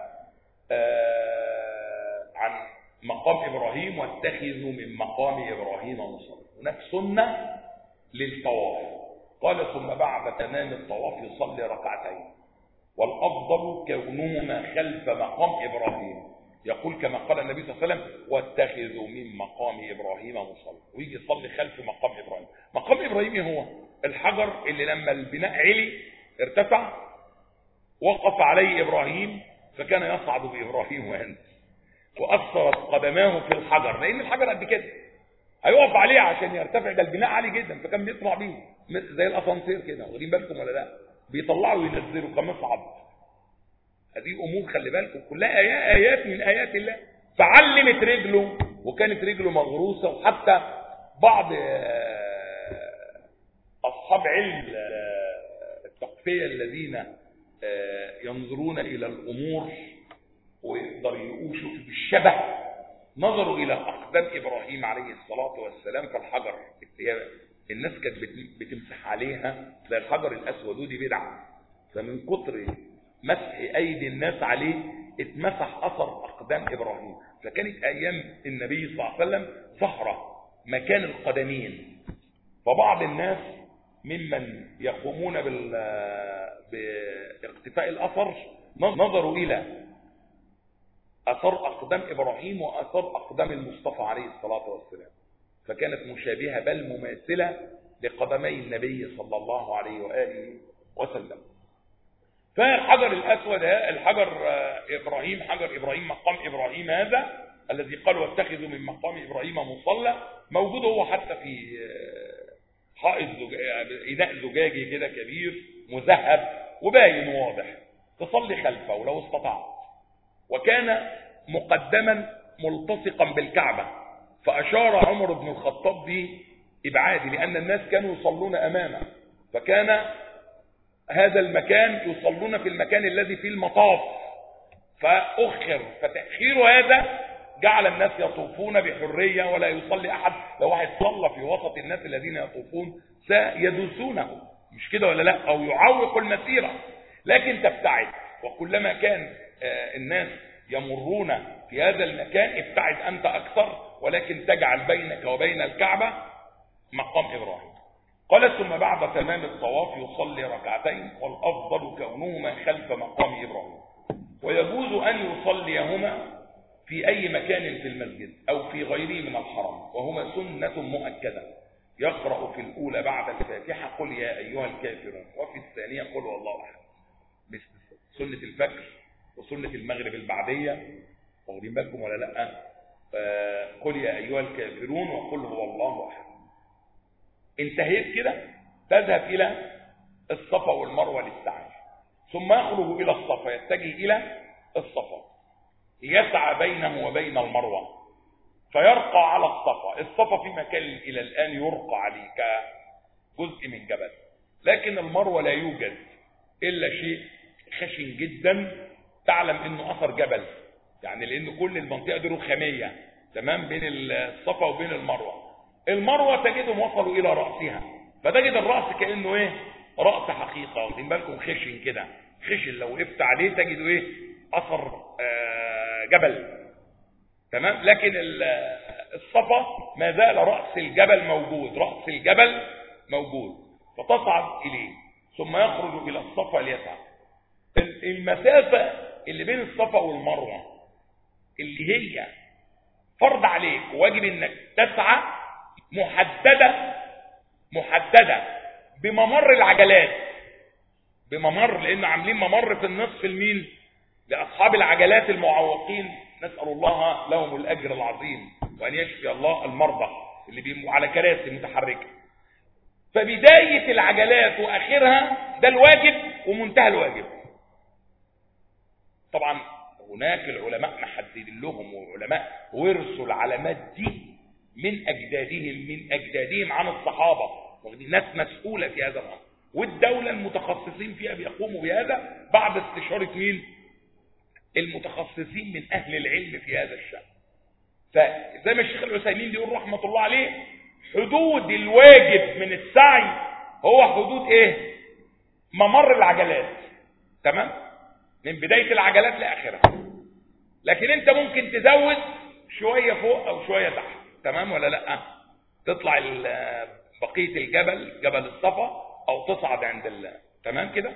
آه عن مقام إبراهيم واتخذوا من مقام إبراهيم مصلى هناك سنة للطواف قال ثم بعد تمام الطواف يصلي ركعتين والأفضل كونهما خلف مقام إبراهيم يقول كما قال النبي صلى الله عليه وسلم واتخذوا من مقام إبراهيم مصلى ويجي يصلي خلف مقام إبراهيم مقام إبراهيم هو الحجر اللي لما البناء علي ارتفع وقف عليه إبراهيم فكان يصعد بإبراهيم وينزل وأثرت قدماه في الحجر لأن الحجر قد كده هيقف عليه عشان يرتفع ده البناء عالي جدا فكان بيطلع بيه زي الاسانسير كده واخدين بالكم ولا لا بيطلعوا وينزلوا كمصعد هذه امور خلي بالكم كلها ايات ايات من ايات الله فعلمت رجله وكانت رجله مغروسه وحتى بعض اصحاب علم التقفيه الذين ينظرون الى الامور ويقدروا يشوفوا بالشبه نظروا إلى أقدام إبراهيم عليه الصلاة والسلام في الحجر الناس كانت بتمسح عليها زي الحجر الأسود ودي بدعة فمن كتر مسح أيدي الناس عليه اتمسح أثر أقدام إبراهيم فكانت أيام النبي صلى الله عليه وسلم صحراء مكان القدمين فبعض الناس ممن يقومون بال باقتفاء الأثر نظروا إلى أثر أقدام إبراهيم وأثر أقدام المصطفى عليه الصلاة والسلام فكانت مشابهة بل مماثلة لقدمي النبي صلى الله عليه وآله وسلم فالحجر الأسود الحجر إبراهيم حجر إبراهيم مقام إبراهيم هذا الذي قال واتخذوا من مقام إبراهيم مصلى موجود هو حتى في حائط إناء زجاجي كده كبير مذهب وباين واضح تصلي خلفه ولو استطعت وكان مقدما ملتصقا بالكعبة فأشار عمر بن الخطاب بإبعاده لأن الناس كانوا يصلون أمامه فكان هذا المكان يصلون في المكان الذي فيه المطاف فأخر فتأخير هذا جعل الناس يطوفون بحرية ولا يصلي أحد لو واحد صلى في وسط الناس الذين يطوفون سيدوسونه مش كده ولا لا أو يعوق المسيرة لكن تبتعد وكلما كان الناس يمرون في هذا المكان ابتعد أنت أكثر ولكن تجعل بينك وبين الكعبة مقام إبراهيم قال ثم بعد تمام الطواف يصلي ركعتين والأفضل كونهما خلف مقام إبراهيم ويجوز أن يصليهما في أي مكان في المسجد أو في غيره من الحرم وهما سنة مؤكدة يقرأ في الأولى بعد الفاتحة قل يا أيها الكافرون وفي الثانية قل والله أحد مثل سنة الفجر وسنة المغرب البعدية واخدين بالكم ولا لا آه قل يا أيها الكافرون وقل هو الله أحد انتهيت كده تذهب إلى الصفا والمروة للسعي ثم يخرج إلى الصفا يتجه إلى الصفا يسعى بينه وبين المروة فيرقى على الصفا الصفا في مكان إلى الآن يرقى عليه كجزء من جبل لكن المروة لا يوجد إلا شيء خشن جدا تعلم انه اثر جبل يعني لان كل المنطقه دي رخاميه تمام بين الصفا وبين المروه المروه تجدهم وصلوا الى راسها فتجد الراس كانه ايه راس حقيقه واخدين بالكم خشن كده خشن لو وقفت عليه تجد ايه اثر آه جبل تمام لكن الصفا ما زال راس الجبل موجود راس الجبل موجود فتصعد اليه ثم يخرج الى الصفا ليسعى المسافه اللي بين الصفا والمروه اللي هي فرض عليك واجب انك تسعى محدده محدده بممر العجلات بممر لان عاملين ممر في النصف المين لاصحاب العجلات المعوقين نسال الله لهم الاجر العظيم وان يشفي الله المرضى اللي بيبقوا على كراسي متحركه فبدايه العجلات واخرها ده الواجب ومنتهى الواجب طبعا هناك العلماء محددين لهم وعلماء ورثوا العلامات دي من اجدادهم من اجدادهم عن الصحابه ناس مسؤوله في هذا الامر والدوله المتخصصين فيها بيقوموا بهذا بعد استشاره مين المتخصصين من اهل العلم في هذا الشان فزي ما الشيخ العثيمين بيقول رحمه الله عليه حدود الواجب من السعي هو حدود ايه ممر العجلات تمام من بدايه العجلات لاخرها لكن انت ممكن تزود شويه فوق او شويه تحت تمام ولا لا تطلع بقيه الجبل جبل الصفا او تصعد عند الله تمام كده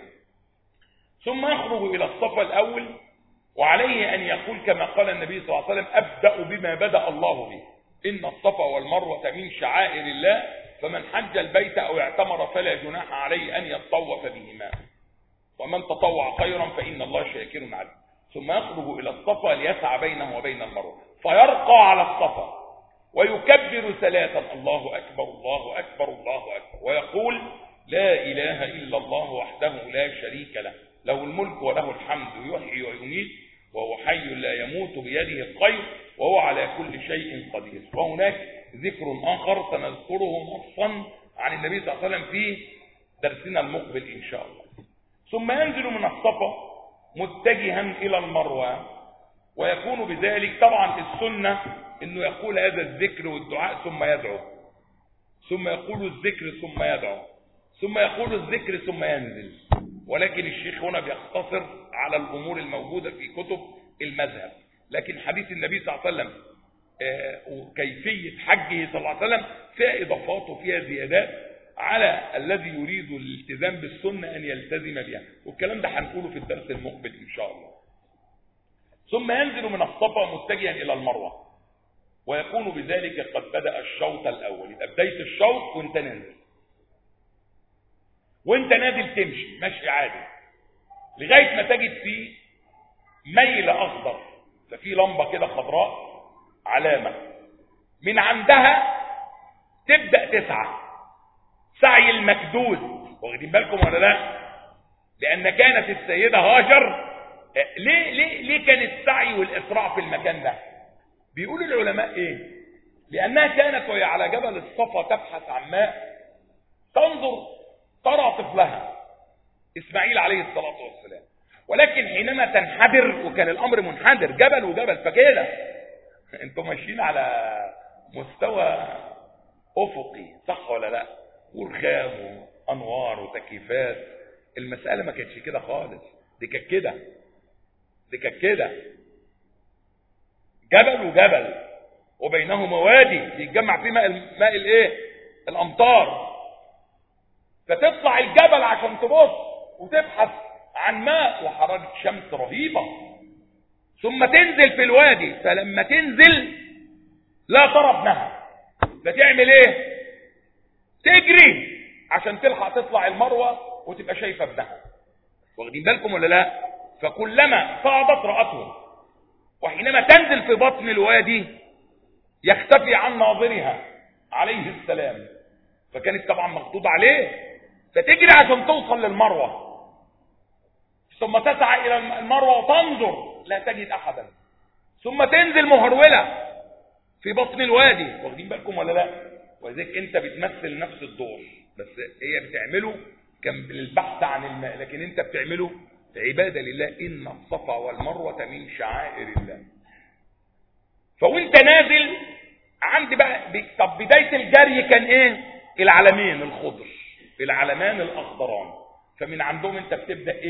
ثم يخرج الى الصفا الاول وعليه ان يقول كما قال النبي صلى الله عليه وسلم ابدا بما بدا الله به ان الصفا والمروه من شعائر الله فمن حج البيت او اعتمر فلا جناح عليه ان يطوف بهما ومن تطوع خيرا فان الله شاكر عليم ثم يخرج الى الصفا ليسعى بينه وبين المروه فيرقى على الصفا ويكبر ثلاثا الله اكبر الله اكبر الله اكبر ويقول لا اله الا الله وحده لا شريك له له الملك وله الحمد يحيي ويميت وهو حي لا يموت بيده الخير وهو على كل شيء قدير وهناك ذكر اخر سنذكره نصا عن النبي صلى الله عليه وسلم في درسنا المقبل ان شاء الله ثم ينزل من الصفا متجها الى المروه ويكون بذلك طبعا السنه انه يقول هذا الذكر والدعاء ثم يدعو ثم يقول الذكر ثم يدعو ثم يقول الذكر ثم ينزل ولكن الشيخ هنا بيختصر على الامور الموجوده في كتب المذهب لكن حديث النبي صلى الله عليه وسلم وكيفيه حجه صلى الله عليه وسلم فيها اضافات وفيها زيادات على الذي يريد الالتزام بالسنه ان يلتزم بها والكلام ده هنقوله في الدرس المقبل ان شاء الله ثم ينزل من الصفا متجها الى المروه ويكون بذلك قد بدا الشوط الاول يبقى بدايه الشوط وانت نازل وانت نازل تمشي مشي عادي لغايه ما تجد فيه ميل اخضر ففي لمبه كده خضراء علامه من عندها تبدا تسعى سعي المكدود واخدين بالكم ولا لا لان كانت السيده هاجر ليه ليه ليه كان السعي والاسراع في المكان ده بيقول العلماء ايه لانها كانت وهي على جبل الصفا تبحث عن ماء تنظر ترى طفلها اسماعيل عليه الصلاه والسلام ولكن حينما تنحدر وكان الامر منحدر جبل وجبل فكده انتم ماشيين على مستوى افقي صح ولا لا ورخام وانوار وتكييفات المساله ما كانتش كده خالص دي كانت كده دي كانت كده جبل وجبل وبينهما وادي بيتجمع فيه ماء ماء الايه الامطار فتطلع الجبل عشان تبص وتبحث عن ماء وحرارة شمس رهيبة ثم تنزل في الوادي فلما تنزل لا ترى ابنها فتعمل ايه تجري عشان تلحق تطلع المروة وتبقى شايفة ابنها واخدين بالكم ولا لا فكلما صعدت رأته وحينما تنزل في بطن الوادي يختفي عن ناظرها عليه السلام فكانت طبعا مخطوطة عليه فتجري عشان توصل للمروة ثم تسعى إلى المروة وتنظر لا تجد أحدا ثم تنزل مهرولة في بطن الوادي واخدين بالكم ولا لا ولذلك انت بتمثل نفس الدور بس هي بتعمله كان للبحث عن الماء لكن انت بتعمله عبادة لله إن الصفا والمروة من شعائر الله فوانت نازل عند بقى طب بداية الجري كان ايه العلمين الخضر العلمان الاخضران فمن عندهم انت بتبدأ ايه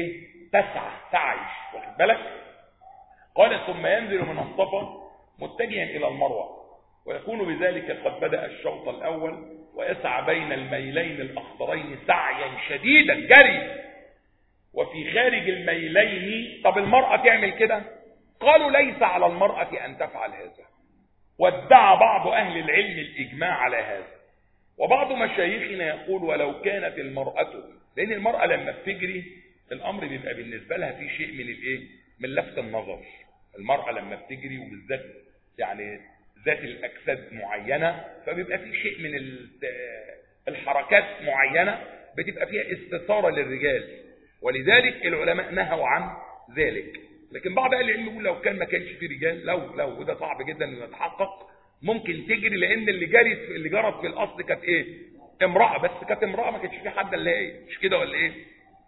تسعى تعيش واخد بالك قال ثم ينزل من الصفا متجها الى المروه ويكون بذلك قد بدأ الشوط الأول ويسعى بين الميلين الأخضرين سعيا شديدا جري وفي خارج الميلين طب المرأة تعمل كده قالوا ليس على المرأة أن تفعل هذا وادعى بعض أهل العلم الإجماع على هذا وبعض مشايخنا يقول ولو كانت المرأة لأن المرأة لما بتجري الأمر بيبقى بالنسبة لها في شيء من الإيه من لفت النظر المرأة لما بتجري وبالذات يعني ذات الأجساد معينة فبيبقى في شيء من الحركات معينة بتبقى فيها استثارة للرجال ولذلك العلماء نهوا عن ذلك لكن بعض اهل العلم يقول لو كان ما كانش في رجال لو لو وده صعب جدا انه يتحقق ممكن تجري لان اللي جرت اللي جرت في الاصل كانت ايه امراه بس كانت امراه ما كانش في حد الا ايه مش كده ولا ايه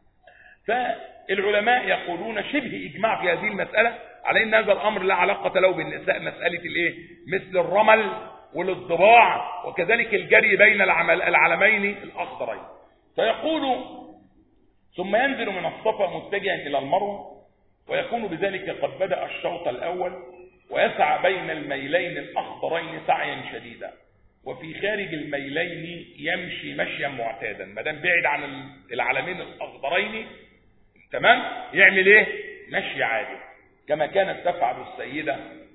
فالعلماء يقولون شبه اجماع في هذه المساله على ان هذا الامر لا علاقه له بالنساء مساله الايه مثل الرمل والاضطباع وكذلك الجري بين العمل العلمين الاخضرين فيقول ثم ينزل من الصفا متجها الى المروه ويكون بذلك قد بدا الشوط الاول ويسعى بين الميلين الاخضرين سعيا شديدا وفي خارج الميلين يمشي مشيا معتادا ما دام بعد عن العلمين الاخضرين تمام يعمل ايه مشي عادي كما كانت تفعل السيده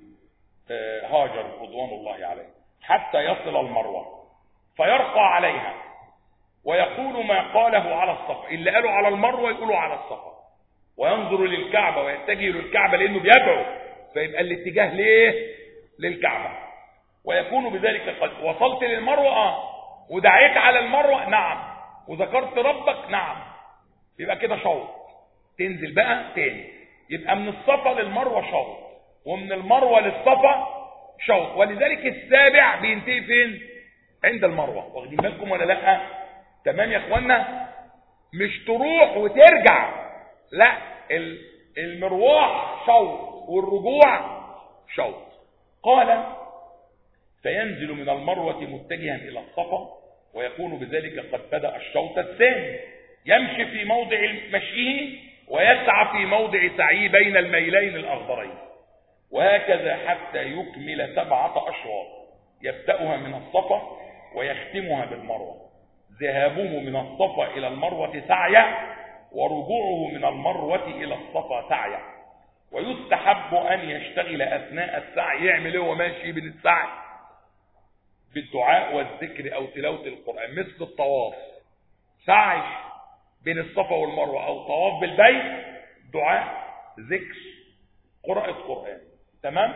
هاجر رضوان الله عليها حتى يصل المروه فيرقى عليها ويقول ما قاله على الصفا اللي قالوا على المروه يقولوا على الصفا وينظر للكعبه ويتجه للكعبه لانه بيدعو فيبقى الاتجاه ليه للكعبه ويكون بذلك قد وصلت للمروه اه ودعيت على المروه نعم وذكرت ربك نعم يبقى كده شوط تنزل بقى تاني يبقى من الصفا للمروه شوط ومن المروه للصفا شوط ولذلك السابع بينتهي فين عند المروه واخدين بالكم ولا لا تمام يا اخوانا مش تروح وترجع لا المرواح شوط والرجوع شوط قال فينزل من المروة متجها إلى الصفا ويكون بذلك قد بدأ الشوط الثاني يمشي في موضع مشيه ويسعى في موضع سعيه بين الميلين الأخضرين وهكذا حتى يكمل سبعة أشواط يبدأها من الصفا ويختمها بالمروة ذهابه من الصفا إلى المروة سعيا ورجوعه من المروة إلى الصفا سعيا ويستحب أن يشتغل أثناء السعي يعمل ايه وهو ماشي بين السعي بالدعاء والذكر أو تلاوة القرآن مثل الطواف سعي بين الصفا والمروة أو طواف بالبيت دعاء ذكر قراءة قرآن تمام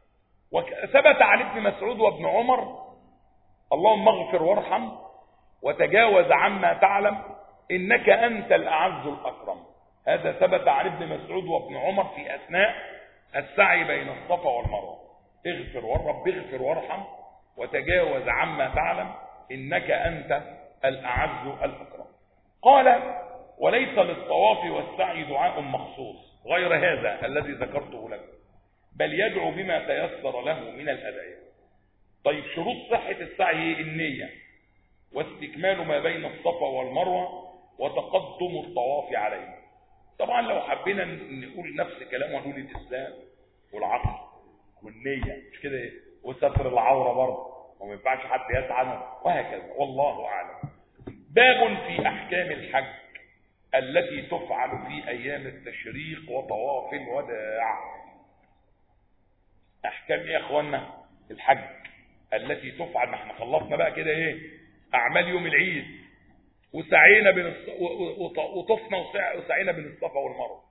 وثبت عن ابن مسعود وابن عمر اللهم اغفر وارحم وتجاوز عما تعلم إنك أنت الأعز الأكرم هذا ثبت عن ابن مسعود وابن عمر في أثناء السعي بين الصفا والمروة اغفر والرب اغفر وارحم وتجاوز عما تعلم إنك أنت الأعز الأكرم قال وليس للطواف والسعي دعاء مخصوص غير هذا الذي ذكرته لكم بل يدعو بما تيسر له من الأدعية طيب شروط صحة السعي النية واستكمال ما بين الصفا والمروة وتقدم الطواف عليه طبعا لو حبينا نقول نفس كلام ونقول الإسلام والعقل والنية مش كده ايه وستر العورة برضه وما ينفعش حد يسعى وهكذا والله أعلم باب في أحكام الحج التي تفعل في أيام التشريق وطواف الوداع أحكام إيه يا أخوانا الحج التي تفعل ما احنا خلصنا بقى كده إيه أعمال يوم العيد وسعينا بين الص... وطفنا وسعينا بين الصفا والمروه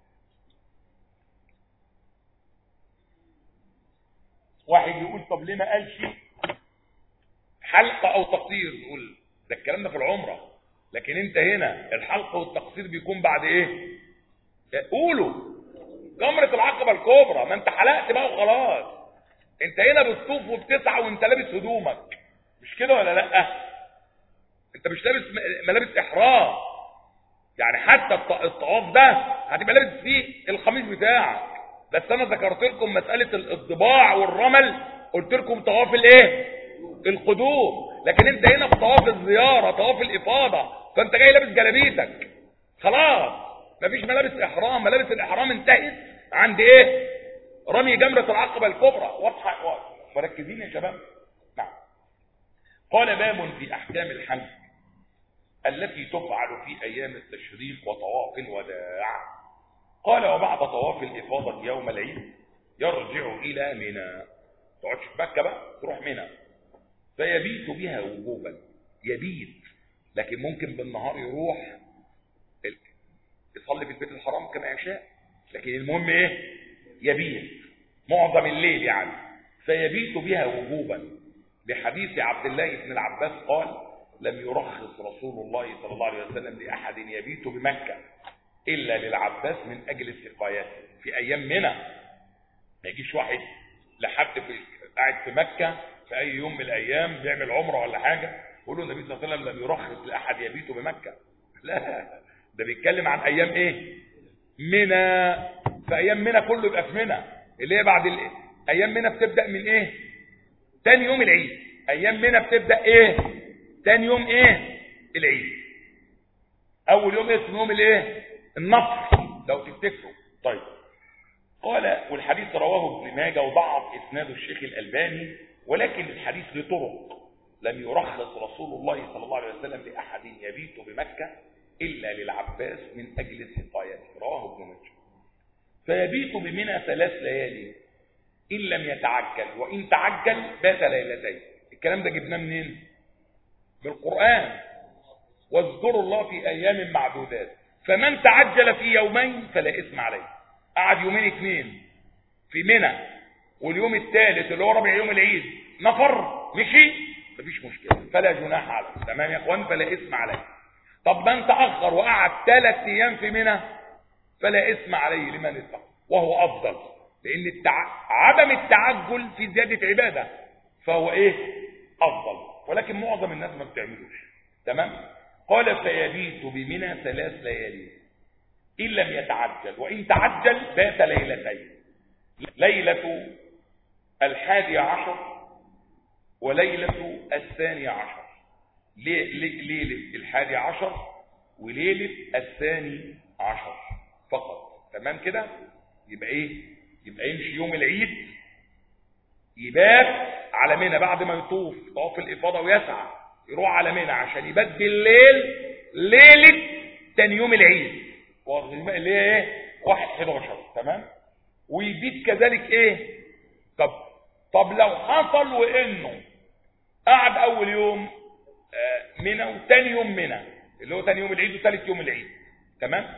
واحد يقول طب ليه ما قالش حلقه او تقصير نقول ده الكلام ده في العمره لكن انت هنا الحلقه والتقصير بيكون بعد ايه قولوا جمره العقبه الكبرى ما انت حلقت بقى وخلاص انت هنا بتطوف وبتسعى وانت لابس هدومك مش كده ولا لا انت مش لابس ملابس احرام يعني حتى الطواف ده هتبقى لابس فيه القميص بتاعك بس انا ذكرت لكم مساله الضباع والرمل قلت لكم طواف الايه القدوم لكن انت هنا في طواف الزياره طواف الافاضه فانت جاي لابس جلابيتك خلاص مفيش ملابس احرام ملابس الاحرام انتهت عند ايه رمي جمرة العقبة الكبرى واضحة مركزين يا شباب نعم قال باب في احكام الحج التي تفعل في ايام التشريق وطواف الوداع قال وبعد طواف الافاضة يوم العيد يرجع الى منى تقعدش في مكة بقى تروح منى فيبيت بها وجوبا يبيت لكن ممكن بالنهار يروح يصلي في البيت الحرام كما يشاء لكن المهم ايه يبيت معظم الليل يعني فيبيت بها وجوبا بحديث عبد الله بن العباس قال لم يرخص رسول الله صلى الله عليه وسلم لأحد يبيت بمكة إلا للعباس من أجل سقايته في أيام منى ما يجيش واحد لحد في قاعد في مكة في أي يوم من الأيام بيعمل عمرة ولا حاجة يقول له النبي صلى الله عليه وسلم لم يرخص لأحد يبيت بمكة لا ده بيتكلم عن أيام إيه منى في أيام منى كله يبقى في منى اللي هي بعد ال... أيام منى بتبدأ من إيه تاني يوم العيد أيام منى بتبدأ إيه تاني يوم إيه العيد أول يوم اسمه يوم الإيه النصر لو تفتكروا طيب قال والحديث رواه ابن ماجه وضعف اسناد الشيخ الألباني ولكن الحديث لطرق لم يرخص رسول الله صلى الله عليه وسلم لأحد يبيت بمكة إلا للعباس من أجل سقايته رواه ابن ماجه فيبيت بمنى ثلاث ليالي إن لم يتعجل وإن تعجل بات ليلتين الكلام ده جبناه منين بالقرآن واذكروا الله في أيام معدودات فمن تعجل في يومين فلا إثم عليه قعد يومين اثنين في منى واليوم الثالث اللي هو ربع يوم العيد نفر مشي مفيش مشكلة فلا جناح عليه تمام يا اخوان فلا اسم عليه طب من تأخر وقعد ثلاث ايام في منى فلا اسم عليه لمن اتقى وهو افضل لان التع... عدم التعجل في زيادة عبادة فهو ايه افضل ولكن معظم الناس ما بتعملوش تمام قال فيبيت بمنى ثلاث ليالي إن لم يتعجل وإن تعجل بات ليلتين ليلة الحادي عشر وليلة الثاني عشر ليلة الحادي عشر وليلة الثاني عشر فقط تمام كده يبقى ايه يبقى يمشي يوم العيد يبات على منى بعد ما يطوف طواف الإفاضة ويسعى يروح على منى عشان يبات بالليل ليلة تاني يوم العيد اللي هي ايه واحد 11 تمام ويبيت كذلك ايه طب طب لو حصل وانه قعد اول يوم منى وتاني يوم منى اللي هو تاني يوم العيد وثالث يوم العيد تمام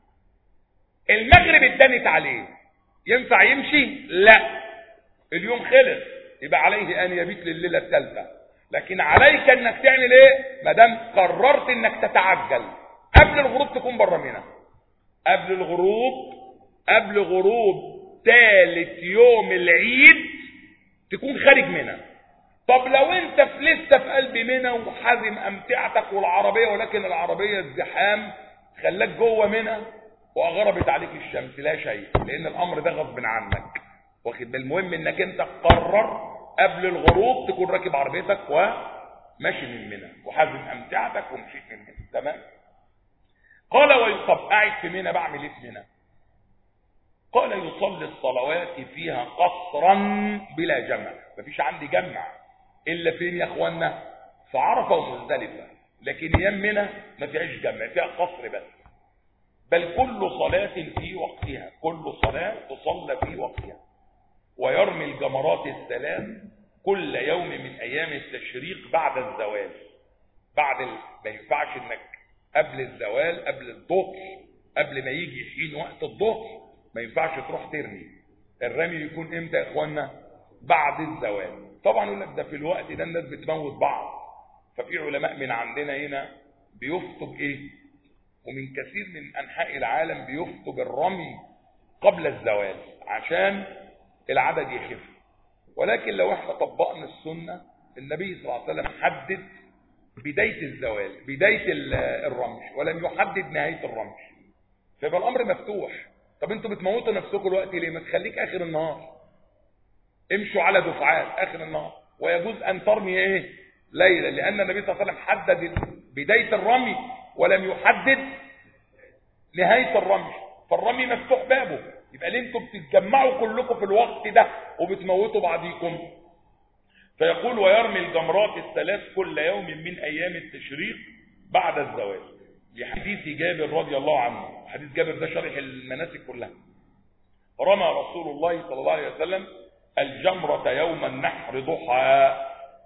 المغرب اتدنت عليه ينفع يمشي لا اليوم خلص يبقى عليه ان يبيت لليله الثالثه لكن عليك انك تعمل ايه ما دام قررت انك تتعجل قبل الغروب تكون بره منى قبل الغروب قبل غروب ثالث يوم العيد تكون خارج منى طب لو انت في لسه في قلب منى وحازم امتعتك والعربيه ولكن العربيه الزحام خلاك جوه منى واغربت عليك الشمس لا شيء لان الامر ده غصب عنك واخد المهم انك انت تقرر قبل الغروب تكون راكب عربيتك وماشي من منى وحازم امتعتك ومشيت من منى تمام قال ويطب قاعد في منى بعمل ايه في منى قال يصلي الصلوات فيها قصرا بلا جمع مفيش عندي جمع الا فين يا اخوانا في عرفه ومزدلفه لكن ايام منى ما فيهاش جمع فيها قصر بس بل كل صلاة في وقتها كل صلاة تصلى في وقتها ويرمي الجمرات الثلاث كل يوم من ايام التشريق بعد الزوال بعد ال... ما ينفعش انك قبل الزوال قبل الظهر قبل ما يجي حين وقت الظهر ما ينفعش تروح ترمي الرمي يكون امتى يا اخوانا بعد الزوال طبعا يقول لك ده في الوقت ده الناس بتموت بعض ففي علماء من عندنا هنا بيفتوا بايه ومن كثير من انحاء العالم بيفتوا بالرمي قبل الزوال عشان العدد يخف ولكن لو احنا طبقنا السنه النبي صلى الله عليه وسلم حدد بداية الزوال بداية الرمش ولم يحدد نهاية الرمش فيبقى الأمر مفتوح طب انتوا بتموتوا نفسكم الوقت ليه ما تخليك آخر النهار امشوا على دفعات آخر النهار ويجوز أن ترمي ايه ليلة لأن النبي صلى الله عليه وسلم حدد بداية الرمي ولم يحدد نهاية الرمي فالرمي مفتوح بابه يبقى ليه انتم بتتجمعوا كلكم في الوقت ده وبتموتوا بعضيكم فيقول ويرمي الجمرات الثلاث كل يوم من ايام التشريق بعد الزواج لحديث جابر رضي الله عنه حديث جابر ده شرح المناسك كلها رمى رسول الله صلى الله عليه وسلم الجمرة يوم النحر ضحى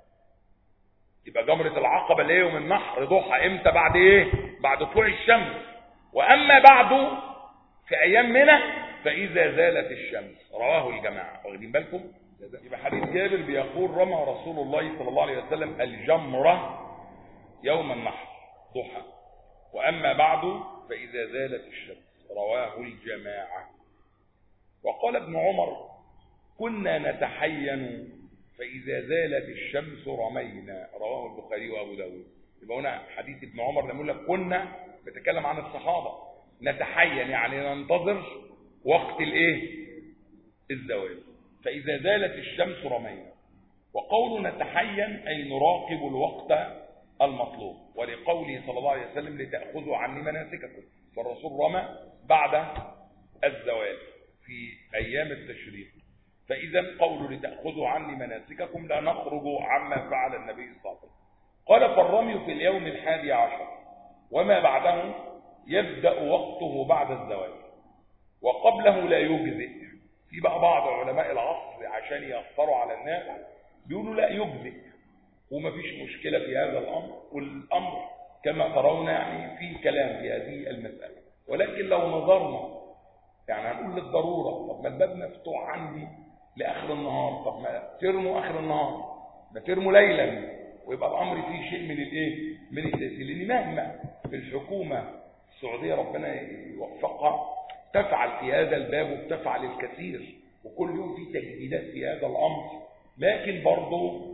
يبقى جمرة العقبة اللي هي يوم النحر ضحى امتى بعد ايه بعد طلوع الشمس واما بعده في ايام منى فاذا زالت الشمس رواه الجماعة واخدين بالكم يبقى حديث جابر بيقول رمى رسول الله صلى الله عليه وسلم الجمرة يوم النحر ضحى واما بعد فاذا زالت الشمس رواه الجماعة وقال ابن عمر كنا نتحين فإذا زالت الشمس رمينا رواه البخاري وأبو داود يبقى هنا حديث ابن عمر لما يقول لك كنا بتكلم عن الصحابة نتحين يعني ننتظر وقت الايه الزوال فإذا زالت الشمس رمينا وقول نتحين أي نراقب الوقت المطلوب ولقوله صلى الله عليه وسلم لتأخذوا عني مناسككم فالرسول رمى بعد الزوال في أيام التشريق فإذا قول لتأخذوا عني مناسككم لا نخرج عما فعل النبي صلى الله عليه وسلم قال فالرمي في اليوم الحادي عشر وما بعده يبدأ وقته بعد الزواج وقبله لا يجزئ في بقى بعض علماء العصر عشان يأثروا على الناس بيقولوا لا يجزئ ومفيش مشكلة في هذا الأمر والأمر كما ترون يعني في كلام في هذه المسألة ولكن لو نظرنا يعني هنقول للضرورة طب ما الباب مفتوح عندي لآخر النهار طب ما ترموا آخر النهار ما ترموا ليلا ويبقى الأمر فيه شيء من الايه من التأثير لأن مهما في الحكومة السعودية ربنا يوفقها تفعل في هذا الباب وبتفعل الكثير وكل يوم في تجديدات في هذا الأمر لكن برضه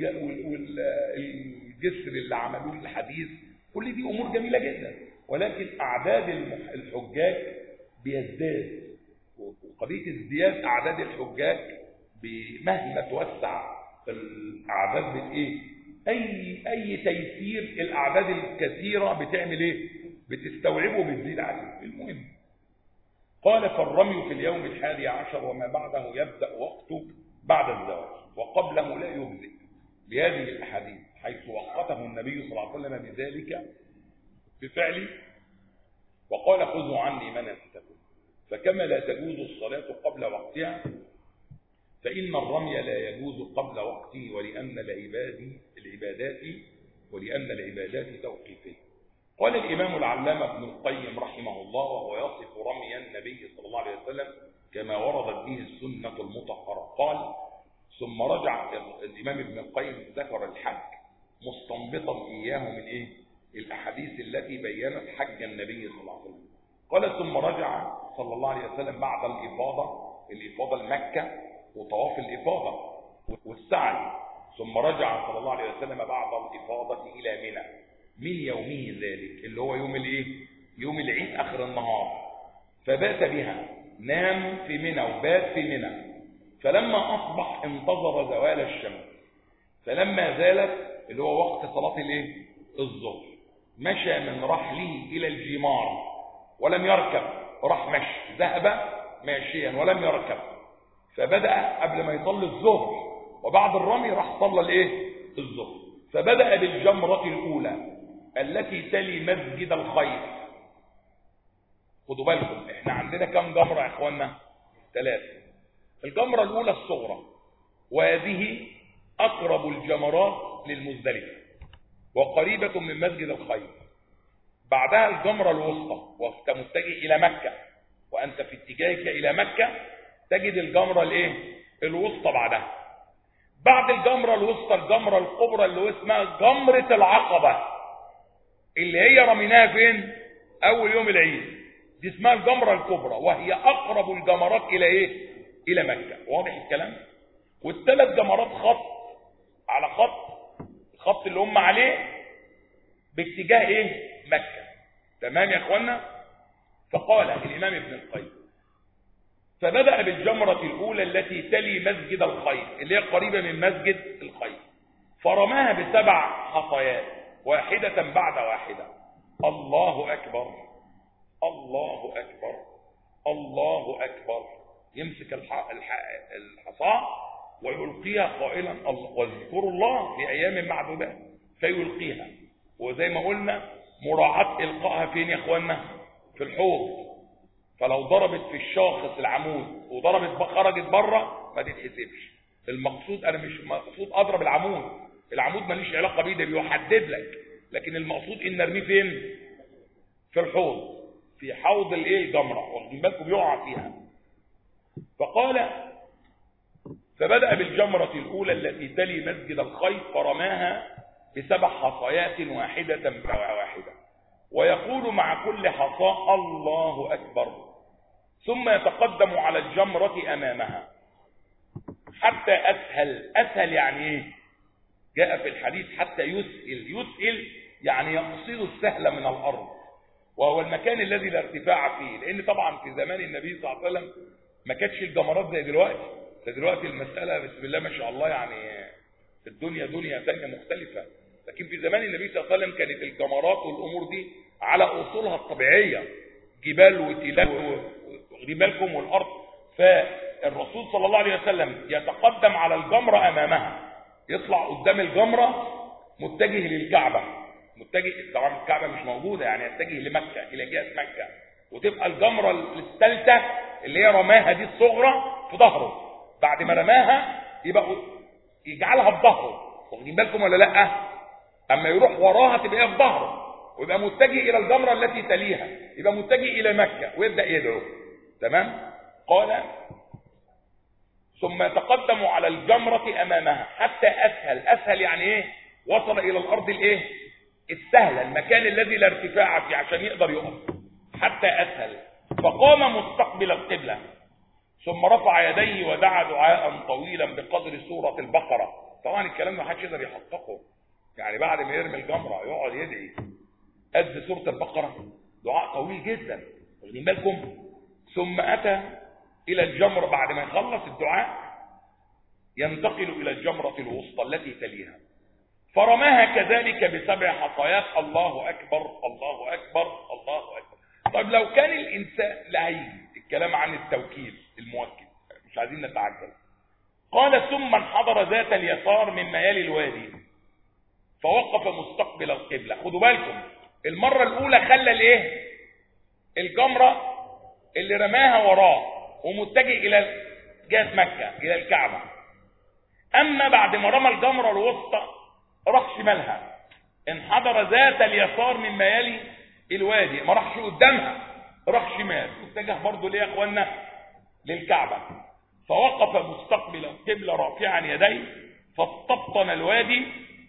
والجسر اللي عملوه الحديث كل دي أمور جميلة جدا ولكن أعداد الحجاج بيزداد وقضية ازدياد أعداد الحجاج مهما توسع الأعداد بالإيه أي أي تيسير الأعداد الكثيرة بتعمل إيه بتستوعبه وبتزيد عليه المهم قال فالرمي في اليوم الحادي عشر وما بعده يبدأ وقته بعد الزواج وقبله لا يجزئ بهذه الأحاديث حيث وقته النبي صلى الله عليه وسلم بذلك بفعل وقال خذوا عني مناسككم فكما لا تجوز الصلاة قبل وقتها فإن الرمي لا يجوز قبل وقته ولأن العباد العبادات ولأن العبادات توقيفية قال الإمام العلامة ابن القيم رحمه الله وهو يصف رمي النبي صلى الله عليه وسلم كما وردت به السنة المطهرة قال ثم رجع الإمام ابن القيم ذكر الحج مستنبطا إياه من إيه؟ الأحاديث التي بينت حج النبي صلى الله عليه وسلم قال ثم رجع صلى الله عليه وسلم بعد الإفاضة الإفاضة المكة وطواف الإفاضة والسعي ثم رجع صلى الله عليه وسلم بعد الإفاضة إلى منى من يومه ذلك اللي هو يوم الايه يوم العيد آخر النهار فبات بها نام في منى وبات في منى فلما أصبح انتظر زوال الشمس فلما زالت اللي هو وقت صلاة الايه الظهر مشى من رحله إلى الجمار ولم يركب راح مشي ذهب ماشيا ولم يركب فبدأ قبل ما يصلي الظهر وبعد الرمي راح صلى الايه الظهر فبدأ بالجمرة الأولى التي تلي مسجد الخير خدوا بالكم احنا عندنا كم جمرة يا اخوانا ثلاثة الجمرة الأولى الصغرى وهذه أقرب الجمرات للمزدلفة وقريبة من مسجد الخير بعدها الجمرة الوسطى وانت متجه إلى مكة وأنت في اتجاهك إلى مكة تجد الجمرة الايه الوسطى بعدها بعد الجمرة الوسطى الجمرة الكبرى اللي اسمها جمرة العقبة اللي هي رميناها فين أول يوم العيد دي اسمها الجمرة الكبرى وهي أقرب الجمرات إلى إيه إلى مكة واضح الكلام والثلاث جمرات خط على خط الخط اللي هم عليه باتجاه ايه مكة تمام يا اخوانا فقال الامام ابن القيم فبدأ بالجمرة الاولى التي تلي مسجد الخير اللي هي قريبة من مسجد الخير فرماها بسبع خطايات واحدة بعد واحدة الله اكبر الله أكبر الله أكبر يمسك الحصاة ويلقيها قائلا واذكروا الله في أيام معدودات فيلقيها وزي ما قلنا مراعاة إلقائها فين يا أخوانا في الحوض فلو ضربت في الشاخص العمود وضربت خرجت بره ما تتحسبش المقصود انا مش مقصود اضرب العمود العمود ماليش علاقه بيه ده بيحدد لك لكن المقصود ان ارميه فين في الحوض في حوض الايه الجمره واخدين بالكم يقع فيها فقال فبدا بالجمره الاولى التي تلي مسجد الخيف فرماها بسبع حصيات واحده واحده ويقول مع كل حصاء الله اكبر ثم يتقدم على الجمره امامها حتى أسهل أسهل يعني إيه جاء في الحديث حتى يسئل يسئل يعني يقصد السهل من الأرض وهو المكان الذي لا ارتفاع فيه لأن طبعا في زمان النبي صلى الله عليه وسلم ما كانتش الجمرات زي دلوقتي فدلوقتي المسألة بسم الله ما شاء الله يعني الدنيا دنيا ثانية مختلفة لكن في زمان النبي صلى الله عليه وسلم كانت الجمرات والأمور دي على أصولها الطبيعية جبال وتلال واخدين بالكم والأرض فالرسول صلى الله عليه وسلم يتقدم على الجمرة أمامها يطلع قدام الجمرة متجه للكعبة متجه طبعا الكعبة مش موجودة يعني يتجه لمكة إلى جهة مكة وتبقى الجمرة الثالثة اللي هي رماها دي الصغرى في ظهره بعد ما رماها يبقى يجعلها في ظهره واخدين بالكم ولا لا اما يروح وراها تبقى في ظهره ويبقى متجه الى الجمره التي تليها يبقى متجه الى مكه ويبدا يدعو تمام قال ثم يتقدم على الجمرة أمامها حتى أسهل أسهل يعني إيه وصل إلى الأرض الإيه السهلة المكان الذي لا ارتفاع فيه عشان يقدر يقف حتى أسهل فقام مستقبل القبلة ثم رفع يديه ودعا دعاء طويلا بقدر سورة البقرة طبعا الكلام ما حدش يقدر يحققه يعني بعد ما يرمي الجمرة يقعد يدعي قد سورة البقرة دعاء طويل جدا واخدين بالكم ثم أتى إلى الجمرة بعد ما يخلص الدعاء ينتقل إلى الجمرة الوسطى التي تليها فرماها كذلك بسبع حصيات الله أكبر الله أكبر الله أكبر طيب لو كان الإنسان لا هيجي الكلام عن التوكيل الموكل مش عايزين نتعجل قال ثم انحدر ذات اليسار مما يلي الوادي فوقف مستقبل القبلة خدوا بالكم المرة الأولى خلى الايه الجمرة اللي رماها وراه ومتجه إلى جهة مكة إلى الكعبة أما بعد ما رمى الجمرة الوسطى راح شمالها انحدر ذات اليسار مما يلي الوادي ما راحش قدامها راح شمال اتجه برضه ليه يا اخوانا للكعبة فوقف مستقبل القبلة رافعا يديه فاستبطن الوادي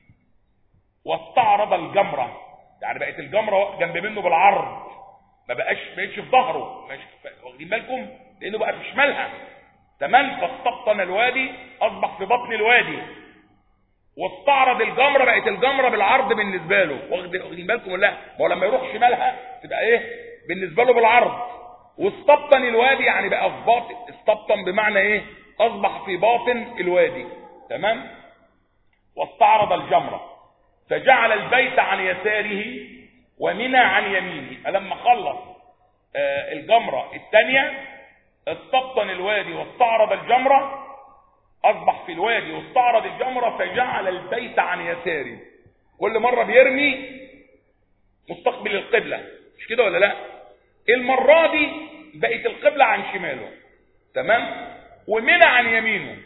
واستعرض الجمرة يعني بقت الجمرة جنب منه بالعرض ما بقاش بقتش في ظهره واخدين بالكم لانه بقى في شمالها تمام فاستبطن الوادي اصبح في بطن الوادي واستعرض الجمره بقت الجمره بالعرض بالنسبه له واخدين بالكم ولا ما هو لما يروح شمالها تبقى ايه بالنسبه له بالعرض واستبطن الوادي يعني بقى في باطن استبطن بمعنى ايه اصبح في باطن الوادي تمام واستعرض الجمره فجعل البيت عن يساره ومنى عن يمينه لما خلص آه الجمره الثانيه استبطن الوادي واستعرض الجمره اصبح في الوادي واستعرض الجمره فجعل البيت عن يساره كل مره بيرمي مستقبل القبله مش كده ولا لا المره دي بقت القبله عن شماله تمام ومنى عن يمينه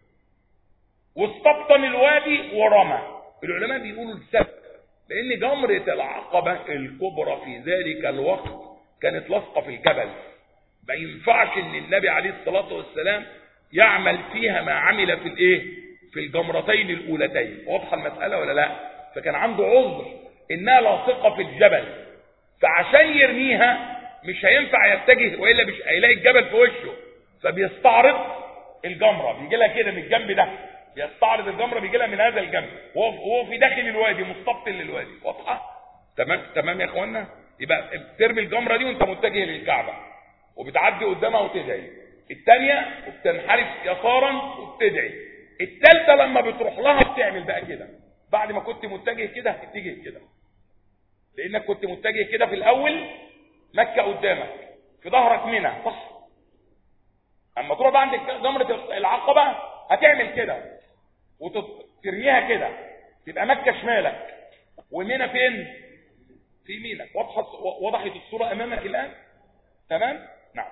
واستبطن الوادي ورمى العلماء بيقولوا السبب لان جمره العقبه الكبرى في ذلك الوقت كانت لاصقه في الجبل ما ينفعش ان النبي عليه الصلاه والسلام يعمل فيها ما عمل في الايه في الجمرتين الاولتين واضحه المساله ولا لا فكان عنده عذر انها لاصقه في الجبل فعشان يرميها مش هينفع يتجه والا مش هيلاقي الجبل في وشه فبيستعرض الجمره بيجي لها كده من الجنب ده بيستعرض الجمره بيجي لها من هذا الجنب وهو في داخل الوادي مستبطن للوادي واضحه تمام تمام يا اخوانا يبقى بترمي الجمره دي وانت متجه للكعبه وبتعدي قدامها وتدعي الثانيه وبتنحرف يسارا وبتدعي الثالثه لما بتروح لها بتعمل بقى كده بعد ما كنت متجه كده هتتجه كده لانك كنت متجه كده في الاول مكة قدامك في ظهرك منى صح اما تروح عند جمرة العقبة هتعمل كده وترميها كده تبقى مكة شمالك ومنى فين في يمينك وضحت وضحت الصورة امامك الان تمام نعم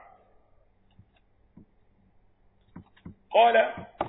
قال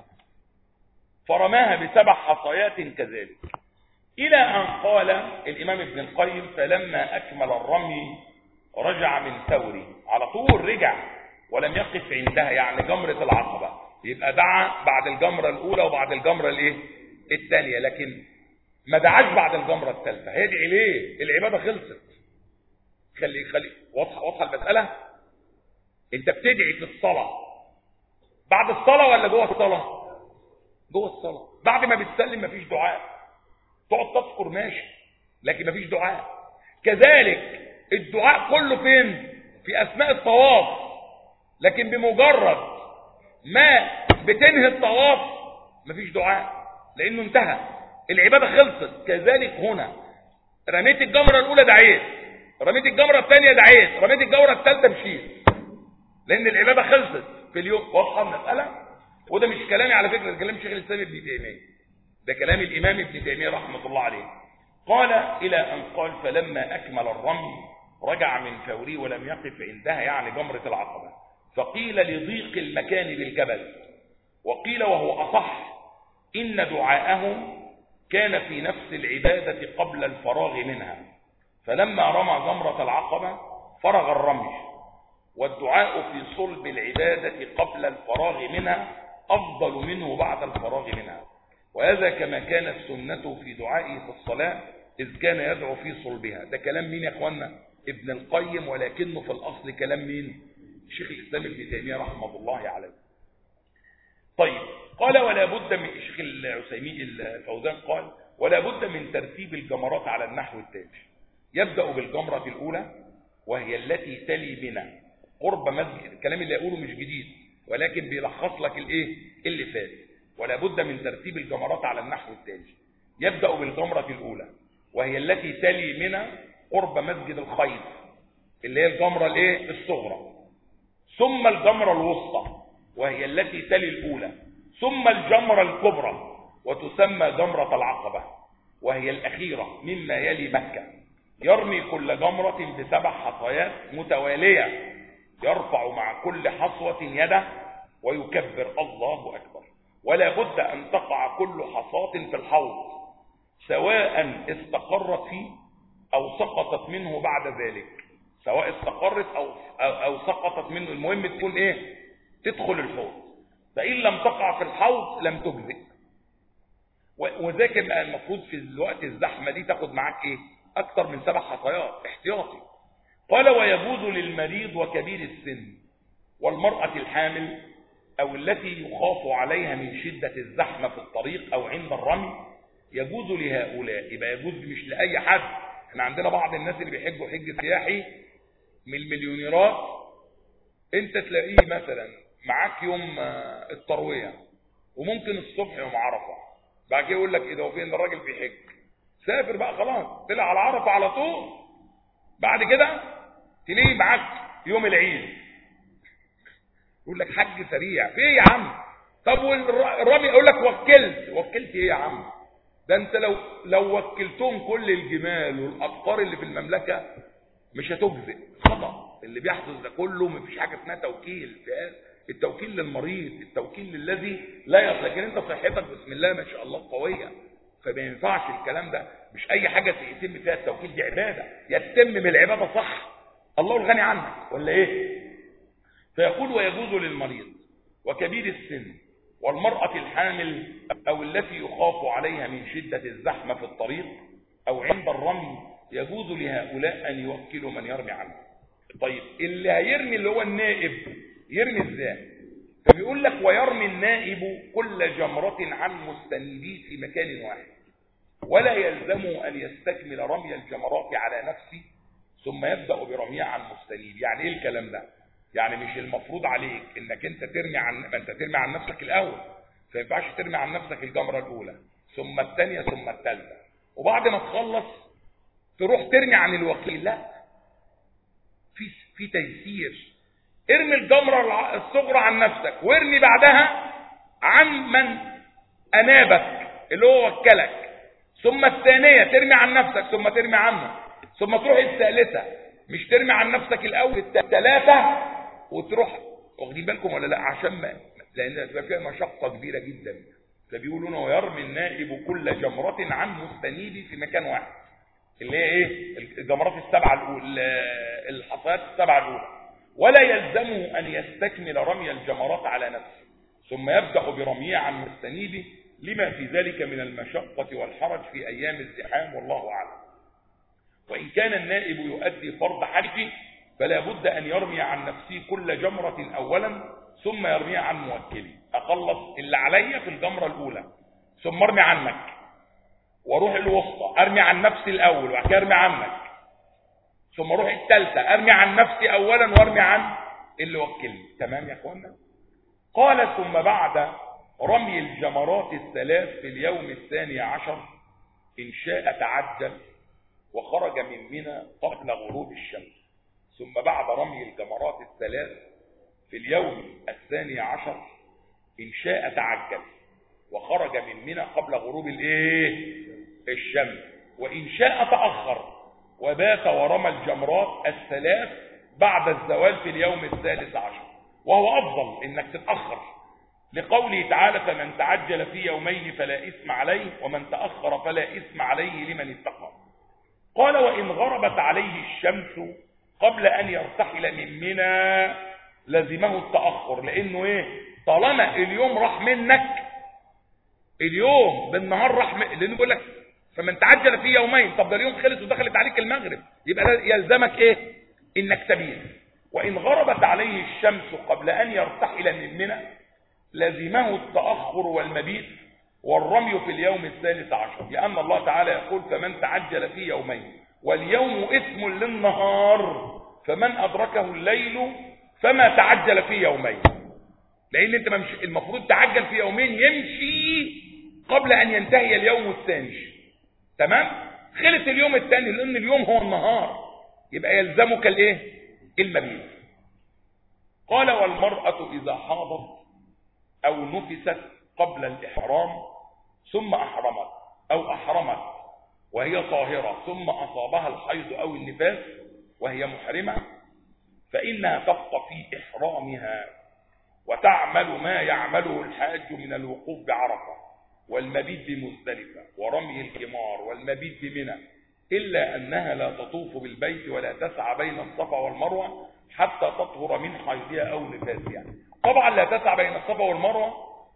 فرماها بسبع حصيات كذلك إلى أن قال الإمام ابن القيم فلما أكمل الرمي رجع من ثوري على طول رجع ولم يقف عندها يعني جمرة العقبة يبقى دعا بعد الجمرة الأولى وبعد الجمرة الإيه الثانية لكن ما دعاش بعد الجمرة الثالثة هيدعي ليه العبادة خلصت خلي خلي واضحة واضحة المسألة انت بتدعي في الصلاة بعد الصلاة ولا جوه الصلاة جوه الصلاة بعد ما بتسلم مفيش دعاء تقعد تذكر ماشي لكن مفيش دعاء كذلك الدعاء كله فين في اثناء الطواف لكن بمجرد ما بتنهي الطواف مفيش دعاء لانه انتهى العبادة خلصت كذلك هنا رميت الجمرة الاولى دعيت رميت الجمرة الثانية دعيت رميت الجمرة الثالثة مشيت لان العبادة خلصت في اليوم واضحة المسألة وده مش كلامي على فكرة ده كلام شيخ الاسلام ابن تيمية ده كلام الامام ابن تيمية رحمة الله عليه قال الى ان قال فلما اكمل الرمي رجع من فوري ولم يقف عندها يعني جمرة العقبة فقيل لضيق المكان بالجبل وقيل وهو أصح إن دعاءه كان في نفس العبادة قبل الفراغ منها فلما رمى جمرة العقبة فرغ الرمي والدعاء في صلب العبادة قبل الفراغ منها أفضل منه بعد الفراغ منها وهذا كما كانت سنته في دعائه في الصلاة إذ كان يدعو في صلبها ده كلام مين يا أخوانا ابن القيم ولكنه في الأصل كلام مين شيخ الإسلام ابن تيمية رحمه الله عليه طيب قال ولا بد من الشيخ العثيمين الفوزان قال ولا بد من ترتيب الجمرات على النحو التالي يبدأ بالجمرة الأولى وهي التي تلي بنا قرب مسجد الكلام اللي أقوله مش جديد ولكن بيلخص لك الايه اللي فات ولا بد من ترتيب الجمرات على النحو التالي يبدأ بالجمرة الأولى وهي التي تلي منا قرب مسجد الخير اللي هي الجمرة الايه الصغرى ثم الجمرة الوسطى وهي التي تلي الأولى ثم الجمرة الكبرى وتسمى جمرة العقبة وهي الأخيرة مما يلي مكة يرمي كل جمرة بسبع حصيات متوالية يرفع مع كل حصوة يده ويكبر الله أكبر ولا بد أن تقع كل حصاة في الحوض سواء استقرت فيه أو سقطت منه بعد ذلك سواء استقرت أو, أو, أو سقطت منه المهم تكون إيه تدخل الحوض فإن لم تقع في الحوض لم تجزئ وذاك بقى المفروض في الوقت الزحمة دي تاخد معاك إيه أكثر من سبع حصيات احتياطي قال ويجوز للمريض وكبير السن والمرأة الحامل أو التي يخاف عليها من شدة الزحمة في الطريق أو عند الرمي يجوز لهؤلاء يبقى يجوز مش لأي حد احنا عندنا بعض الناس اللي بيحجوا حج سياحي من المليونيرات انت تلاقيه مثلا معاك يوم التروية وممكن الصبح يوم عرفة بعد كده يقول لك ايه ده هو فين الراجل بيحج سافر بقى خلاص طلع على عرفة على طول بعد كده تلاقيه معاك يوم العيد يقول لك حج سريع في ايه يا عم طب والرمي يقول لك وكلت وكلت ايه يا عم ده انت لو لو وكلتهم كل الجمال والابقار اللي في المملكه مش هتجزئ خطا اللي بيحدث ده كله مفيش حاجه اسمها توكيل التوكيل للمريض التوكيل للذي لا يصل لكن انت صحتك بسم الله ما شاء الله قويه فما ينفعش الكلام ده مش اي حاجه يتم فيها التوكيل دي عباده يتمم العباده صح الله الغني عنك ولا ايه فيقول ويجوز للمريض وكبير السن والمرأة الحامل أو التي يخاف عليها من شدة الزحمة في الطريق أو عند الرمي يجوز لهؤلاء أن يوكلوا من يرمي عنه طيب اللي هيرمي اللي هو النائب يرمي ازاي فبيقول لك ويرمي النائب كل جمرة عن مستنيبيه في مكان واحد ولا يلزمه أن يستكمل رمي الجمرات على نفسه ثم يبدأ برميها عن مستنيب يعني ايه الكلام ده يعني مش المفروض عليك انك انت ترمي عن ما انت ترمي عن نفسك الاول فما ينفعش ترمي عن نفسك الجمره الاولى ثم الثانيه ثم الثالثه وبعد ما تخلص تروح ترمي عن الوكيل لا في في تيسير ارمي الجمرة الصغرى عن نفسك وارمي بعدها عن من أنابك اللي هو وكلك ثم الثانية ترمي عن نفسك ثم ترمي عنه ثم تروح الثالثة مش ترمي عن نفسك الأول الثلاثة وتروح واخدين بالكم ولا لا عشان ما لأن تبقى فيها مشقة كبيرة جدا فبيقولون ويرمي النائب كل جمرة عن مستنيب في مكان واحد اللي هي ايه الجمرات السبعة الأولى الحصيات السبعة الأولى ولا يلزمه أن يستكمل رمي الجمرات على نفسه ثم يبدأ برميه عن مستنيبه لما في ذلك من المشقة والحرج في أيام الزحام والله أعلم وإن كان النائب يؤدي فرض حجه فلا بد أن يرمي عن نفسه كل جمرة أولا ثم يرميها عن موكله أخلص اللي عليا في الجمرة الأولى ثم ارمي عنك واروح الوسطى ارمي عن نفسي الأول وبعد كده ارمي عنك ثم اروح الثالثة ارمي عن نفسي أولا وارمي عن اللي وكلني تمام يا اخوانا قال ثم بعد رمي الجمرات الثلاث في اليوم الثاني عشر إن شاء تعجل وخرج من منى قبل غروب الشمس ثم بعد رمي الجمرات الثلاث في اليوم الثاني عشر إن شاء تعجل وخرج من منى قبل غروب الايه الشمس وإن شاء تأخر وبات ورمى الجمرات الثلاث بعد الزوال في اليوم الثالث عشر وهو أفضل إنك تتأخر لقوله تعالى فمن تعجل في يومين فلا إثم عليه ومن تأخر فلا إثم عليه لمن اتقى قال وإن غربت عليه الشمس قبل أن يرتحل من منى لزمه التأخر لأنه إيه طالما اليوم راح منك اليوم بالنهار راح من... لأنه بيقول لك فمن تعجل في يومين طب ده اليوم خلص ودخلت عليك المغرب يبقى يلزمك إيه إنك تبين وإن غربت عليه الشمس قبل أن يرتحل من منى لزمه التأخر والمبيت والرمي في اليوم الثالث عشر لأن الله تعالى يقول فمن تعجل في يومين واليوم اسم للنهار فمن أدركه الليل فما تعجل في يومين لأن انت مش المفروض تعجل في يومين يمشي قبل أن ينتهي اليوم الثاني تمام خلص اليوم الثاني لأن اليوم هو النهار يبقى يلزمك الايه المبيت قال والمرأة إذا حاضت أو نفست قبل الإحرام ثم أحرمت أو أحرمت وهي طاهرة ثم أصابها الحيض أو النفاس وهي محرمة فإنها تبقى في إحرامها وتعمل ما يعمله الحاج من الوقوف بعرفة والمبيت بمزدلفة ورمي الحمار والمبيت بمنى إلا أنها لا تطوف بالبيت ولا تسعى بين الصفا والمروة حتى تطهر من حيضها أو نفاسها طبعا لا تسعى بين الصفا والمروة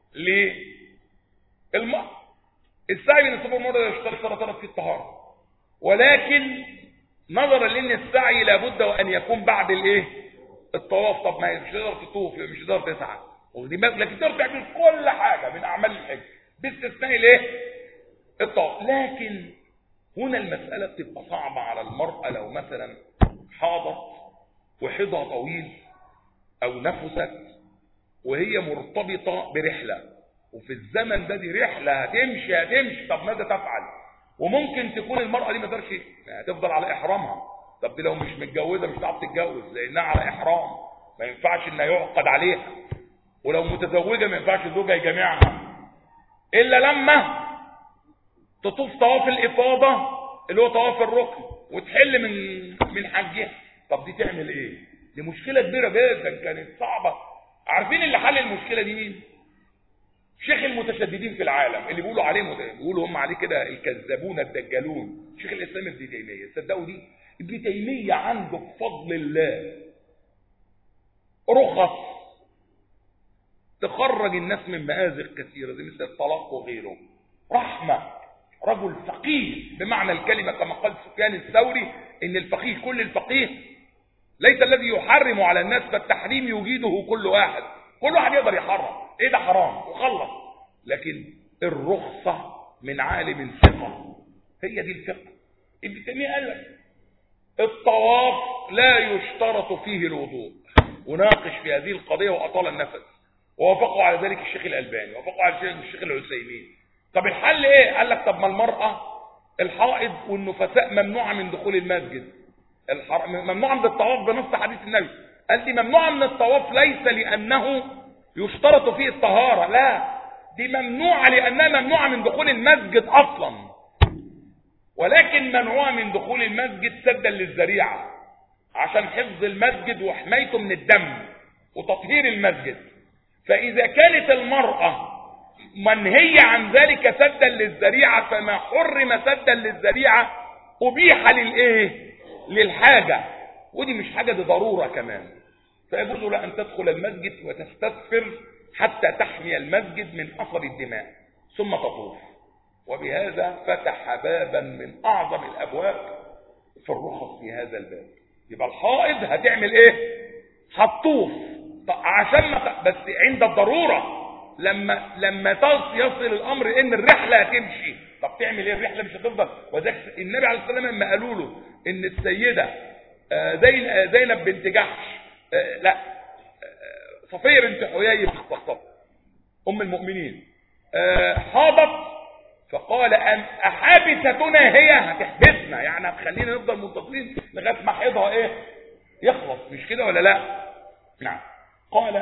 للماء السعي بين الصفا والمروة يشترط ثلاث في الطهارة ولكن نظرا لان السعي لابد وان يكون بعد الايه الطواف طب ما مش تقدر تطوف مش تقدر تسعى لكن تقدر تعمل كل حاجه من اعمال الحج باستثناء الايه الطواف لكن هنا المساله بتبقى صعبه على المراه لو مثلا حاضت وحيضها طويل او نفست وهي مرتبطه برحله وفي الزمن ده دي رحله هتمشي هتمشي طب ماذا تفعل وممكن تكون المرأة دي ما تقدرش هتفضل على إحرامها طب دي لو مش متجوزة مش هتعرف تتجوز لأنها على إحرام ما ينفعش إنها يعقد عليها ولو متزوجة ما ينفعش زوجها يجامعها إلا لما تطوف طواف الإفاضة اللي هو طواف الركن وتحل من من حجها طب دي تعمل إيه؟ دي مشكلة كبيرة جدا كانت صعبة عارفين اللي حل المشكلة دي مين؟ شيخ المتشددين في العالم اللي بيقولوا عليه بيقولوا هم عليه كده الكذابون الدجالون شيخ الاسلام ابن تيميه تصدقوا دي ابن تيميه عنده بفضل الله رخص تخرج الناس من مآزق كثيره زي مثل الطلاق وغيره رحمه رجل فقيه بمعنى الكلمه كما قال سفيان الثوري ان الفقيه كل الفقيه ليس الذي يحرم على الناس فالتحريم يجيده كل واحد كل واحد يقدر يحرم ايه ده حرام وخلص لكن الرخصة من عالم ثقة هي دي الفقه ابن تيمية قال لك الطواف لا يشترط فيه الوضوء وناقش في هذه القضية وأطال النفس ووافقوا على ذلك الشيخ الألباني ووافقوا على الشيخ العثيمين طب الحل ايه قال لك طب ما المرأة الحائض والنفساء ممنوعة من دخول المسجد الحرم ممنوعة من الطواف بنص حديث النبي قال دي ممنوعة من الطواف ليس لأنه يشترط فيه الطهارة لا دي ممنوعة لأنها ممنوعة من دخول المسجد أصلا ولكن ممنوعة من دخول المسجد سدا للذريعة عشان حفظ المسجد وحمايته من الدم وتطهير المسجد فإذا كانت المرأة منهية عن ذلك سدا للذريعة فما حرم سدا للذريعة أبيح للإيه للحاجة ودي مش حاجة دي ضرورة كمان فيجوز لها أن تدخل المسجد وتستغفر حتى تحمي المسجد من أثر الدماء ثم تطوف وبهذا فتح بابا من أعظم الأبواب في الرخص في هذا الباب يبقى الحائض هتعمل ايه هتطوف عشان ما بس عند الضرورة لما لما يصل الامر ان الرحلة هتمشي طب تعمل ايه الرحلة مش هتفضل وذلك النبي عليه الصلاة والسلام لما قالوا له ان السيدة زين زينب بنت جحش لا صفية بنت حيي بن الخطاب ام المؤمنين حاضت فقال أن أحابستنا هي هتحبسنا يعني هتخلينا نفضل منتظرين لغاية ما حيضها ايه يخلص مش كده ولا لا نعم قال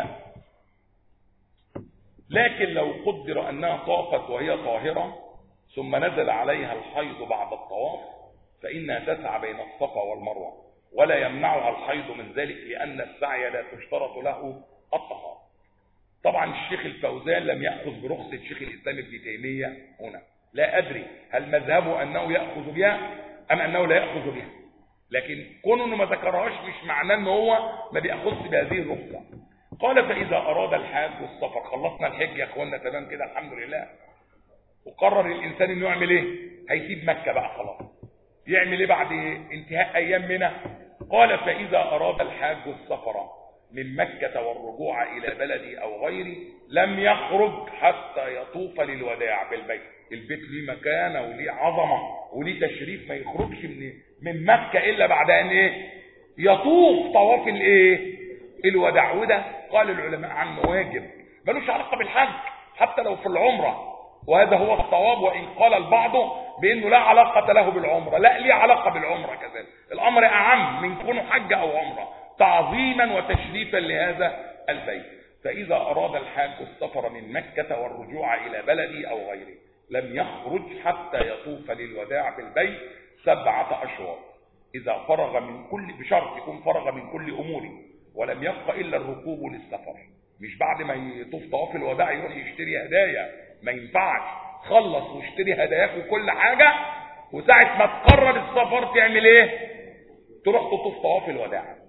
لكن لو قدر أنها طافت وهي طاهرة ثم نزل عليها الحيض بعد الطواف فإنها تسعى بين الصفا والمروة ولا يمنعها الحيض من ذلك لأن السعي لا تشترط له الطهارة طبعا الشيخ الفوزان لم يأخذ برخصة شيخ الإسلام ابن تيمية هنا لا أدري هل مذهبه أنه يأخذ بها أم أنه لا يأخذ بها لكن كونه انه ما ذكرهاش مش معناه ان هو ما بياخذش بهذه الرخصه قال فاذا اراد الحاج والسفر خلصنا الحج يا اخوانا تمام كده الحمد لله وقرر الانسان انه يعمل ايه هيسيب مكه بقى خلاص يعمل ايه بعد انتهاء ايام منى قال فاذا اراد الحاج السفر من مكة والرجوع إلى بلدي أو غيري لم يخرج حتى يطوف للوداع بالبيت البيت ليه مكانة وليه عظمة وليه تشريف ما يخرجش من من مكة إلا بعد أن إيه يطوف طواف الإيه الوداع وده قال العلماء عنه واجب ملوش علاقة بالحج حتى لو في العمرة وهذا هو الصواب وإن قال البعض بأنه لا علاقة له بالعمرة لا ليه علاقة بالعمرة كذلك الأمر أعم من كونه حج أو عمرة تعظيما وتشريفا لهذا البيت فإذا أراد الحاج السفر من مكة والرجوع إلى بلدي أو غيره لم يخرج حتى يطوف للوداع بالبيت سبعة أشواط إذا فرغ من كل بشرط يكون فرغ من كل أموره ولم يبق إلا الركوب للسفر مش بعد ما يطوف طواف الوداع يروح يشتري هدايا ما ينفعش خلص واشتري هداياك وكل حاجة وساعة ما تقرر السفر تعمل ايه تروح تطوف طواف الوداع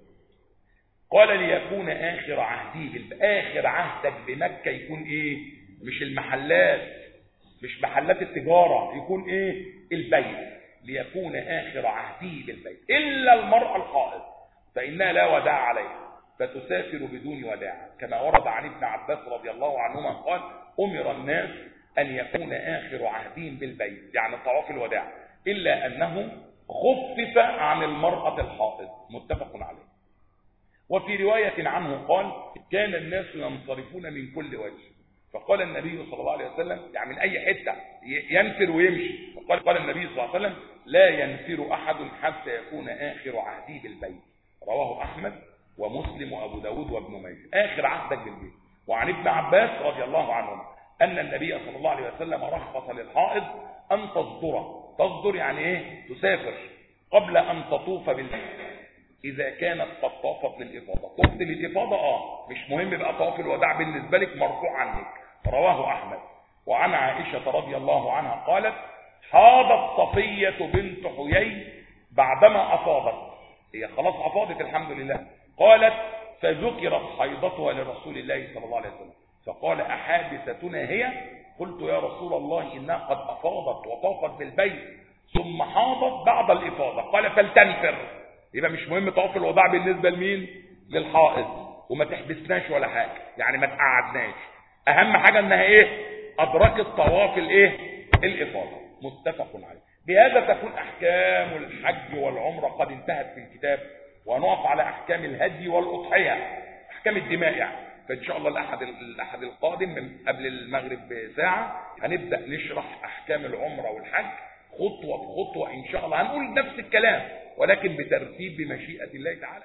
قال ليكون آخر عهده آخر عهدك بمكة يكون ايه مش المحلات مش محلات التجارة يكون ايه البيت ليكون آخر عهده بالبيت إلا المرأة الحائض فإنها لا وداع عليها فتسافر بدون وداع كما ورد عن ابن عباس رضي الله عنهما قال أمر الناس أن يكون آخر عهدهم بالبيت يعني طواف الوداع إلا أنه خفف عن المرأة الحائض متفق عليه وفي رواية عنه قال كان الناس ينصرفون من كل وجه فقال النبي صلى الله عليه وسلم يعني من أي حتة ينفر ويمشي فقال قال النبي صلى الله عليه وسلم لا ينفر أحد حتى يكون آخر عهده بالبيت رواه أحمد ومسلم وأبو داود وابن ماجه آخر عهدك بالبيت وعن ابن عباس رضي الله عنهما أن النبي صلى الله عليه وسلم رخص للحائض أن تصدر تصدر يعني إيه تسافر قبل أن تطوف بالبيت إذا كانت قد طافت للإفاضة طفت للإفاضة آه مش مهم بقى طواف الوداع بالنسبة لك مرفوع عنك رواه أحمد وعن عائشة رضي الله عنها قالت حاضت صفية بنت حيي بعدما أفاضت هي خلاص أفاضت الحمد لله قالت فذكرت حيضتها لرسول الله صلى الله عليه وسلم فقال أحابستنا هي قلت يا رسول الله إنها قد أفاضت وطافت بالبيت ثم حاضت بعد الإفاضة قال فلتنفر يبقى مش مهم طواف الوداع بالنسبة لمين للحائض وما تحبسناش ولا حاجة يعني ما تقعدناش اهم حاجة انها ايه ادركت طواف الايه الافاضة متفق عليه بهذا تكون احكام الحج والعمرة قد انتهت في الكتاب ونقف على احكام الهدي والاضحية احكام الدماء يعني فان شاء الله الاحد الاحد القادم من قبل المغرب بساعة هنبدأ نشرح احكام العمرة والحج خطوة بخطوة إن شاء الله هنقول نفس الكلام ولكن بترتيب بمشيئة الله تعالى